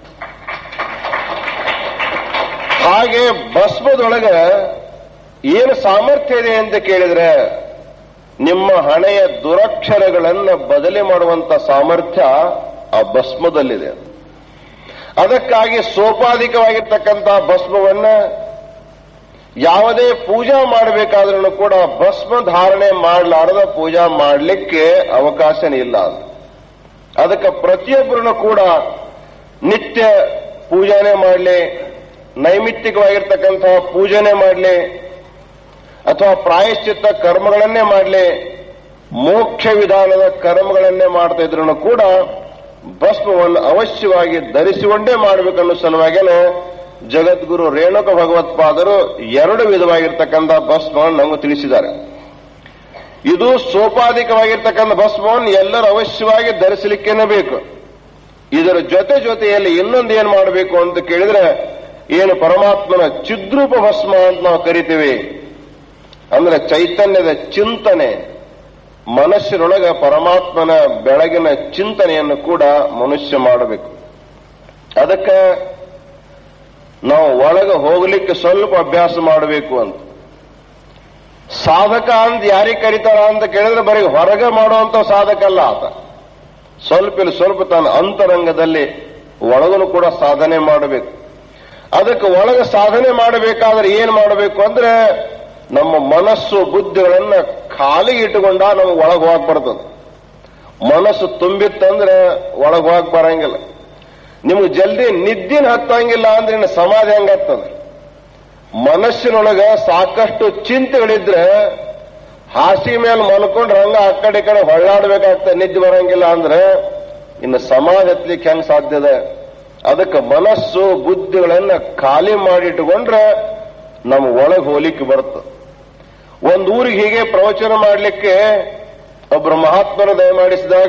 ಹಾಗೆ ಭಸ್ಮದೊಳಗ ಏನು ಸಾಮರ್ಥ್ಯ ಇದೆ ಅಂತ ಕೇಳಿದ್ರೆ ನಿಮ್ಮ ಹಣೆಯ ದುರಕ್ಷರಗಳನ್ನ ಬದಲಿ ಮಾಡುವಂತ ಸಾಮರ್ಥ್ಯ ಆ ಭಸ್ಮದಲ್ಲಿದೆ ಅದಕ್ಕಾಗಿ ಸೋಪಾಧಿಕವಾಗಿರ್ತಕ್ಕಂಥ ಭಸ್ಮವನ್ನ ಯಾವುದೇ ಪೂಜಾ ಮಾಡಬೇಕಾದ್ರೂ ಕೂಡ ಭಸ್ಮ ಧಾರಣೆ ಮಾಡಲಾರದ ಪೂಜಾ ಮಾಡಲಿಕ್ಕೆ ಅವಕಾಶನೇ ಇಲ್ಲ ಅಂತ ಅದಕ್ಕೆ ಪ್ರತಿಯೊಬ್ಬರನ್ನು ಕೂಡ ನಿತ್ಯ ಪೂಜಾನೆ ಮಾಡಲಿ ನೈಮಿತ್ತಿಕವಾಗಿರ್ತಕ್ಕಂತಹ ಪೂಜನೆ ಮಾಡಲಿ ಅಥವಾ ಪ್ರಾಯಶ್ಚಿತ್ತ ಕರ್ಮಗಳನ್ನೇ ಮಾಡಲಿ ಮೋಕ್ಷ ವಿಧಾನದ ಕರ್ಮಗಳನ್ನೇ ಮಾಡ್ತಾ ಇದ್ರು ಕೂಡ ಭಸ್ಮವನ್ನು ಅವಶ್ಯವಾಗಿ ಧರಿಸಿಕೊಂಡೇ ಮಾಡಬೇಕನ್ನೋ ಸಲುವಾಗೇನೆ ಜಗದ್ಗುರು ರೇಣುಕ ಭಗವತ್ಪಾದರು ಎರಡು ವಿಧವಾಗಿರ್ತಕ್ಕಂಥ ಭಸ್ಮವನ್ನು ನಮಗೆ ತಿಳಿಸಿದ್ದಾರೆ ಇದು ಸೋಪಾಧಿಕವಾಗಿರ್ತಕ್ಕಂಥ ಭಸ್ಮವನ್ನು ಎಲ್ಲರೂ ಅವಶ್ಯವಾಗಿ ಧರಿಸಲಿಕ್ಕೇನೆ ಬೇಕು ಇದರ ಜೊತೆ ಜೊತೆಯಲ್ಲಿ ಇನ್ನೊಂದು ಏನು ಮಾಡಬೇಕು ಅಂತ ಕೇಳಿದ್ರೆ ಏನು ಪರಮಾತ್ಮನ ಚಿದ್ರೂಪ ಭಸ್ಮ ಅಂತ ನಾವು ಕರಿತೀವಿ ಅಂದ್ರೆ ಚೈತನ್ಯದ ಚಿಂತನೆ ಮನಸ್ಸಿನೊಳಗ ಪರಮಾತ್ಮನ ಬೆಳಗಿನ ಚಿಂತನೆಯನ್ನು ಕೂಡ ಮನುಷ್ಯ ಮಾಡಬೇಕು ಅದಕ್ಕೆ ನಾವು ಒಳಗೆ ಹೋಗ್ಲಿಕ್ಕೆ ಸ್ವಲ್ಪ ಅಭ್ಯಾಸ ಮಾಡಬೇಕು ಅಂತ ಸಾಧಕ ಅಂತ ಯಾರಿಗೆ ಕರೀತಾರ ಅಂತ ಕೇಳಿದ್ರೆ ಬರೀ ಹೊರಗೆ ಮಾಡುವಂತ ಸಾಧಕ ಅಲ್ಲ ಆತ ಸ್ವಲ್ಪ ಇಲ್ಲಿ ಸ್ವಲ್ಪ ತನ್ನ ಅಂತರಂಗದಲ್ಲಿ ಒಳಗನು ಕೂಡ ಸಾಧನೆ ಮಾಡಬೇಕು ಅದಕ್ಕೆ ಒಳಗೆ ಸಾಧನೆ ಮಾಡಬೇಕಾದ್ರೆ ಏನ್ ಮಾಡಬೇಕು ಅಂದ್ರೆ ನಮ್ಮ ಮನಸ್ಸು ಬುದ್ಧಿಗಳನ್ನ ಖಾಲಿ ಇಟ್ಟುಕೊಂಡ ನಮ್ಗೆ ಒಳಗೆ ಹೋಗಕ್ ಬರ್ತದೆ ಮನಸ್ಸು ತುಂಬಿತ್ತಂದ್ರೆ ಒಳಗೆ ಹೋಗಕ್ ಬರಂಗಿಲ್ಲ ನಿಮ್ಗೆ ಜಲ್ದಿ ನಿದ್ದಿನ ಹತ್ತಂಗಿಲ್ಲ ಅಂದ್ರೆ ಇನ್ನು ಸಮಾಧಿ ಹಂಗತ್ತದ ಮನಸ್ಸಿನೊಳಗ ಸಾಕಷ್ಟು ಚಿಂತೆಗಳಿದ್ರೆ ಹಾಸಿಗೆ ಮೇಲೆ ಮಲ್ಕೊಂಡ್ರೆ ಹಂಗ ಆ ಕಡೆ ಈ ಕಡೆ ಹೊಳ್ಳಾಡ್ಬೇಕಾಗ್ತದೆ ನಿದ್ದೆ ಬರಂಗಿಲ್ಲ ಅಂದ್ರೆ ಇನ್ನು ಸಮಾಧಿ ಹತ್ಲಿಕ್ಕೆ ಹೆಂಗ್ ಸಾಧ್ಯದ ಅದಕ್ಕೆ ಮನಸ್ಸು ಬುದ್ಧಿಗಳನ್ನ ಖಾಲಿ ಮಾಡಿಟ್ಟುಕೊಂಡ್ರೆ ನಮ್ಮ ಒಳಗೆ ಹೋಲಿಕ್ಕೆ ಬರುತ್ತೆ ಒಂದು ಊರಿಗೆ ಹೀಗೆ ಪ್ರವಚನ ಮಾಡಲಿಕ್ಕೆ ಒಬ್ಬರು ಮಹಾತ್ಮರು ದಯಮಾಡಿಸಿದಾಗ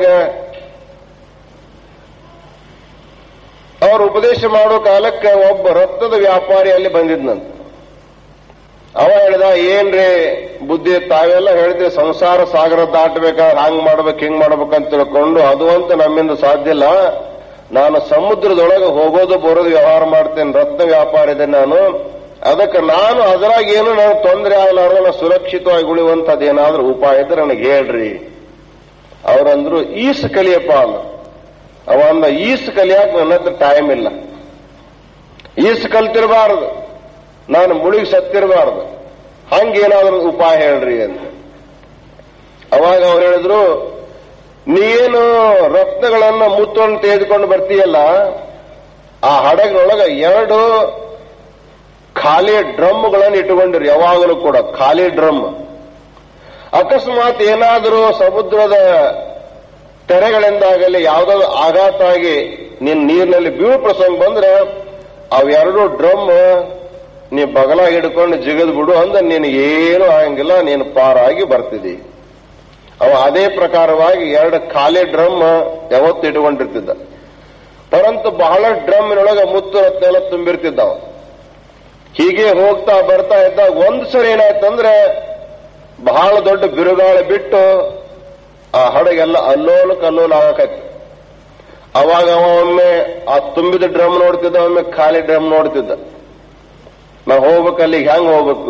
ಅವರು ಉಪದೇಶ ಮಾಡೋ ಕಾಲಕ್ಕೆ ಒಬ್ಬ ರತ್ನದ ವ್ಯಾಪಾರಿ ಅಲ್ಲಿ ಬಂದಿದ್ನಂತ ಅವ ಹೇಳ್ದ ಏನ್ರಿ ಬುದ್ಧಿ ತಾವೆಲ್ಲ ಹೇಳಿದ್ರೆ ಸಂಸಾರ ಸಾಗರ ದಾಟಬೇಕಾದ್ರೆ ಹಂಗ್ ಮಾಡ್ಬೇಕು ಹಿಂಗ್ ಮಾಡ್ಬೇಕಂತ ತಿಳ್ಕೊಂಡು ಅದು ಅಂತ ನಮ್ಮಿಂದ ಸಾಧ್ಯ ಇಲ್ಲ ನಾನು ಸಮುದ್ರದೊಳಗೆ ಹೋಗೋದು ಬರೋದು ವ್ಯವಹಾರ ಮಾಡ್ತೇನೆ ರತ್ನ ವ್ಯಾಪಾರ ಇದೆ ನಾನು ಅದಕ್ಕೆ ನಾನು ಅದರಾಗ ಏನು ನನಗೆ ತೊಂದರೆ ಆಗಲಾರ್ದು ನಾನು ಸುರಕ್ಷಿತವಾಗಿ ಉಳಿಯುವಂಥದ್ದು ಏನಾದ್ರೂ ಉಪಾಯ ಇದ್ರೆ ನನಗೆ ಹೇಳ್ರಿ ಅವರಂದ್ರು ಈಸ್ ಕಲಿಯಪ್ಪ ಅಂದ್ರು ಅವ ಅಂದ ಈಸ್ ಕಲಿಯಾಕ ನನ್ನ ಹತ್ರ ಟೈಮ್ ಇಲ್ಲ ಈಸ್ ಕಲ್ತಿರಬಾರದು ನಾನು ಮುಳುಗಿ ಸತ್ತಿರಬಾರದು ಹಂಗೇನಾದ್ರೂ ಉಪಾಯ ಹೇಳ್ರಿ ಅಂತ ಅವಾಗ ಅವ್ರು ಹೇಳಿದ್ರು ನೀನು ರತ್ನಗಳನ್ನ ಮುತ್ತನ್ನು ತೆಗೆದುಕೊಂಡು ಬರ್ತೀಯಲ್ಲ ಆ ಹಡಗಿನೊಳಗ ಎರಡು ಖಾಲಿ ಡ್ರಮ್ಗಳನ್ನು ಇಟ್ಟುಕೊಂಡಿರಿ ಯಾವಾಗಲೂ ಕೂಡ ಖಾಲಿ ಡ್ರಮ್ ಅಕಸ್ಮಾತ್ ಏನಾದರೂ ಸಮುದ್ರದ ತೆರೆಗಳಿಂದಾಗಲಿ ಯಾವುದಾದ್ರು ಆಘಾತ ಆಗಿ ನಿನ್ ನೀರಿನಲ್ಲಿ ಬೀಳು ಪ್ರಸಂಗ ಬಂದ್ರೆ ಅವೆರಡು ಡ್ರಮ್ ನೀ ಬಗಲಾಗಿ ಹಿಡ್ಕೊಂಡು ಜಿಗದ್ ಬಿಡು ಅಂದ್ರೆ ನೀನು ಏನು ಆಗಂಗಿಲ್ಲ ನೀನು ಪಾರಾಗಿ ಬರ್ತಿದಿ ಅವ ಅದೇ ಪ್ರಕಾರವಾಗಿ ಎರಡು ಖಾಲಿ ಡ್ರಮ್ ಯಾವತ್ತು ಇಟ್ಕೊಂಡಿರ್ತಿದ್ದ ಪರಂತು ಬಹಳ ಡ್ರಮ್ನೊಳಗೆ ಮುತ್ತು ರತ್ನೆಲ್ಲ ತುಂಬಿರ್ತಿದ್ದವ ಹೀಗೆ ಹೋಗ್ತಾ ಬರ್ತಾ ಇದ್ದಾಗ ಒಂದು ಸರಿ ಏನಾಯ್ತಂದ್ರೆ ಬಹಳ ದೊಡ್ಡ ಬಿರುಗಾಳಿ ಬಿಟ್ಟು ಆ ಹಡಗೆಲ್ಲ ಅಲ್ಲೋಲ ಕಲ್ಲೋಲ ಆಗಕೈತಿ ಅವಾಗ ಅವ ಒಮ್ಮೆ ಆ ತುಂಬಿದ ಡ್ರಮ್ ನೋಡ್ತಿದ್ದ ಒಮ್ಮೆ ಖಾಲಿ ಡ್ರಮ್ ನೋಡ್ತಿದ್ದ ನಾ ಹೋಗ್ಬೇಕು ಅಲ್ಲಿಗೆ ಹೆಂಗ್ ಹೋಗ್ಬೇಕು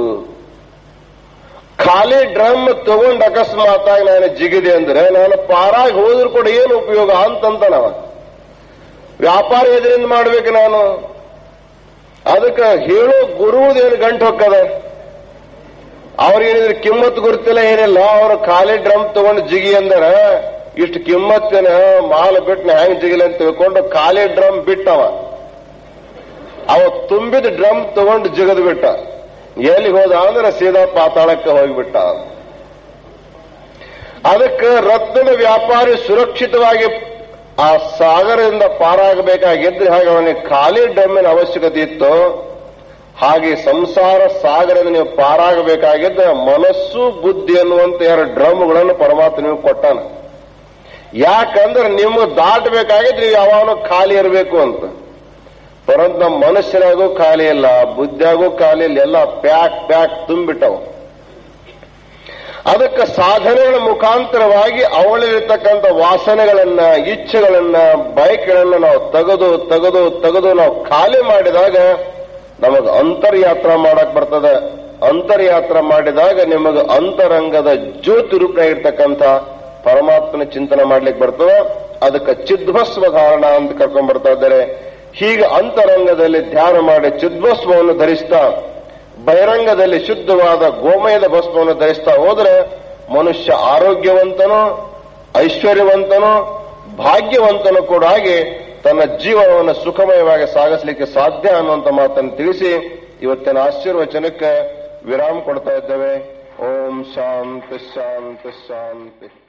ಖಾಲಿ ಡ್ರಮ್ ತಗೊಂಡ್ ಅಕಸ್ಮಾತ್ ಆಗಿ ನಾನು ಜಿಗಿದೆ ಅಂದ್ರೆ ನಾನು ಪಾರಾಗಿ ಹೋದ್ರು ಕೂಡ ಏನು ಉಪಯೋಗ ಅಂತಂತ ನಾವ ವ್ಯಾಪಾರ ಎದರಿಂದ ಮಾಡ್ಬೇಕು ನಾನು ಅದಕ್ಕೆ ಹೇಳೋ ಗುರುವುದೇನು ಗಂಟು ಹೊಕ್ಕದ ಅವ್ರಿಗೇನಿದ್ರೆ ಕಿಮ್ಮತ್ ಗುರುತಿಲ್ಲ ಏನಿಲ್ಲ ಅವ್ರು ಖಾಲಿ ಡ್ರಮ್ ತಗೊಂಡು ಜಿಗಿ ಅಂದ್ರೆ ಇಷ್ಟು ಕಿಮ್ಮತ್ತಿನ ಮಾಲ್ ಬಿಟ್ಟು ಹೆಂಗ್ ಜಿಗಿಲಿ ಅಂತ ತಿಳ್ಕೊಂಡು ಖಾಲಿ ಡ್ರಮ್ ಬಿಟ್ಟವ ಅವ ತುಂಬಿದ ಡ್ರಮ್ ತಗೊಂಡು ಜಿಗದ್ ಬಿಟ್ಟ ಎಲ್ಲಿ ಹೋದ ಅಂದ್ರೆ ಸೀದಾ ಪಾತಾಳಕ್ಕೆ ಹೋಗಿಬಿಟ್ಟ ಅದಕ್ಕೆ ರತ್ನದ ವ್ಯಾಪಾರಿ ಸುರಕ್ಷಿತವಾಗಿ ಆ ಸಾಗರದಿಂದ ಪಾರಾಗಬೇಕಾಗಿದ್ರೆ ಹಾಗೆ ಅವನಿಗೆ ಖಾಲಿ ಡ್ರಮ್ಮಿನ ಅವಶ್ಯಕತೆ ಇತ್ತು ಹಾಗೆ ಸಂಸಾರ ಸಾಗರದಿಂದ ನೀವು ಪಾರಾಗಬೇಕಾಗಿದ್ದ ಮನಸ್ಸು ಬುದ್ಧಿ ಅನ್ನುವಂತ ಎರಡು ಡ್ರಮ್ಗಳನ್ನು ಪರಮಾತ್ಮ ನೀವು ಕೊಟ್ಟಾನ ಯಾಕಂದ್ರೆ ನಿಮ್ಗೆ ದಾಟಬೇಕಾಗಿದ್ರೆ ನೀವು ಯಾವಾಗಲೂ ಖಾಲಿ ಇರಬೇಕು ಅಂತ ಪರಂತು ನಮ್ಮ ಮನುಷ್ಯನಾಗೂ ಖಾಲಿ ಇಲ್ಲ ಬುದ್ಧಿಯಾಗೂ ಖಾಲಿ ಇಲ್ಲ ಎಲ್ಲ ಪ್ಯಾಕ್ ಪ್ಯಾಕ್ ತುಂಬಿಟ್ಟವು ಅದಕ್ಕೆ ಸಾಧನೆಗಳ ಮುಖಾಂತರವಾಗಿ ಅವಳಲ್ಲಿರ್ತಕ್ಕಂಥ ವಾಸನೆಗಳನ್ನ ಇಚ್ಛೆಗಳನ್ನ ಬೈಕ್ಗಳನ್ನ ನಾವು ತೆಗೆದು ತೆಗೆದು ತೆಗೆದು ನಾವು ಖಾಲಿ ಮಾಡಿದಾಗ ನಮಗ ಅಂತರ್ಯಾತ್ರ ಮಾಡಕ್ ಬರ್ತದೆ ಅಂತರ್ಯಾತ್ರ ಮಾಡಿದಾಗ ನಿಮಗೆ ಅಂತರಂಗದ ಜ್ಯೋತಿ ರೂಪನಾಗಿರ್ತಕ್ಕಂಥ ಪರಮಾತ್ಮನ ಚಿಂತನೆ ಮಾಡ್ಲಿಕ್ಕೆ ಬರ್ತದೆ ಅದಕ್ಕೆ ಚಿದ್ಭಸ್ವ ಧಾರಣ ಅಂತ ಕರ್ಕೊಂಡ್ ಬರ್ತಾ ಇದ್ದಾರೆ ಹೀಗೆ ಅಂತರಂಗದಲ್ಲಿ ಧ್ಯಾನ ಮಾಡಿ ಚಿದ್ಭಸ್ವವನ್ನು ಧರಿಸ್ತಾ ಬಹಿರಂಗದಲ್ಲಿ ಶುದ್ಧವಾದ ಗೋಮಯದ ಭಸ್ಮವನ್ನು ಧರಿಸ್ತಾ ಹೋದ್ರೆ ಮನುಷ್ಯ ಆರೋಗ್ಯವಂತನು ಐಶ್ವರ್ಯವಂತನು ಭಾಗ್ಯವಂತನು ಕೂಡ ಆಗಿ ತನ್ನ ಜೀವನವನ್ನು ಸುಖಮಯವಾಗಿ ಸಾಗಿಸಲಿಕ್ಕೆ ಸಾಧ್ಯ ಅನ್ನುವಂತ ಮಾತನ್ನು ತಿಳಿಸಿ ಇವತ್ತಿನ ಆಶೀರ್ವಚನಕ್ಕೆ ವಿರಾಮ ಕೊಡ್ತಾ ಇದ್ದೇವೆ ಓಂ ಶಾಂತಿ ಶಾಂತಿ ಶಾಂತಿ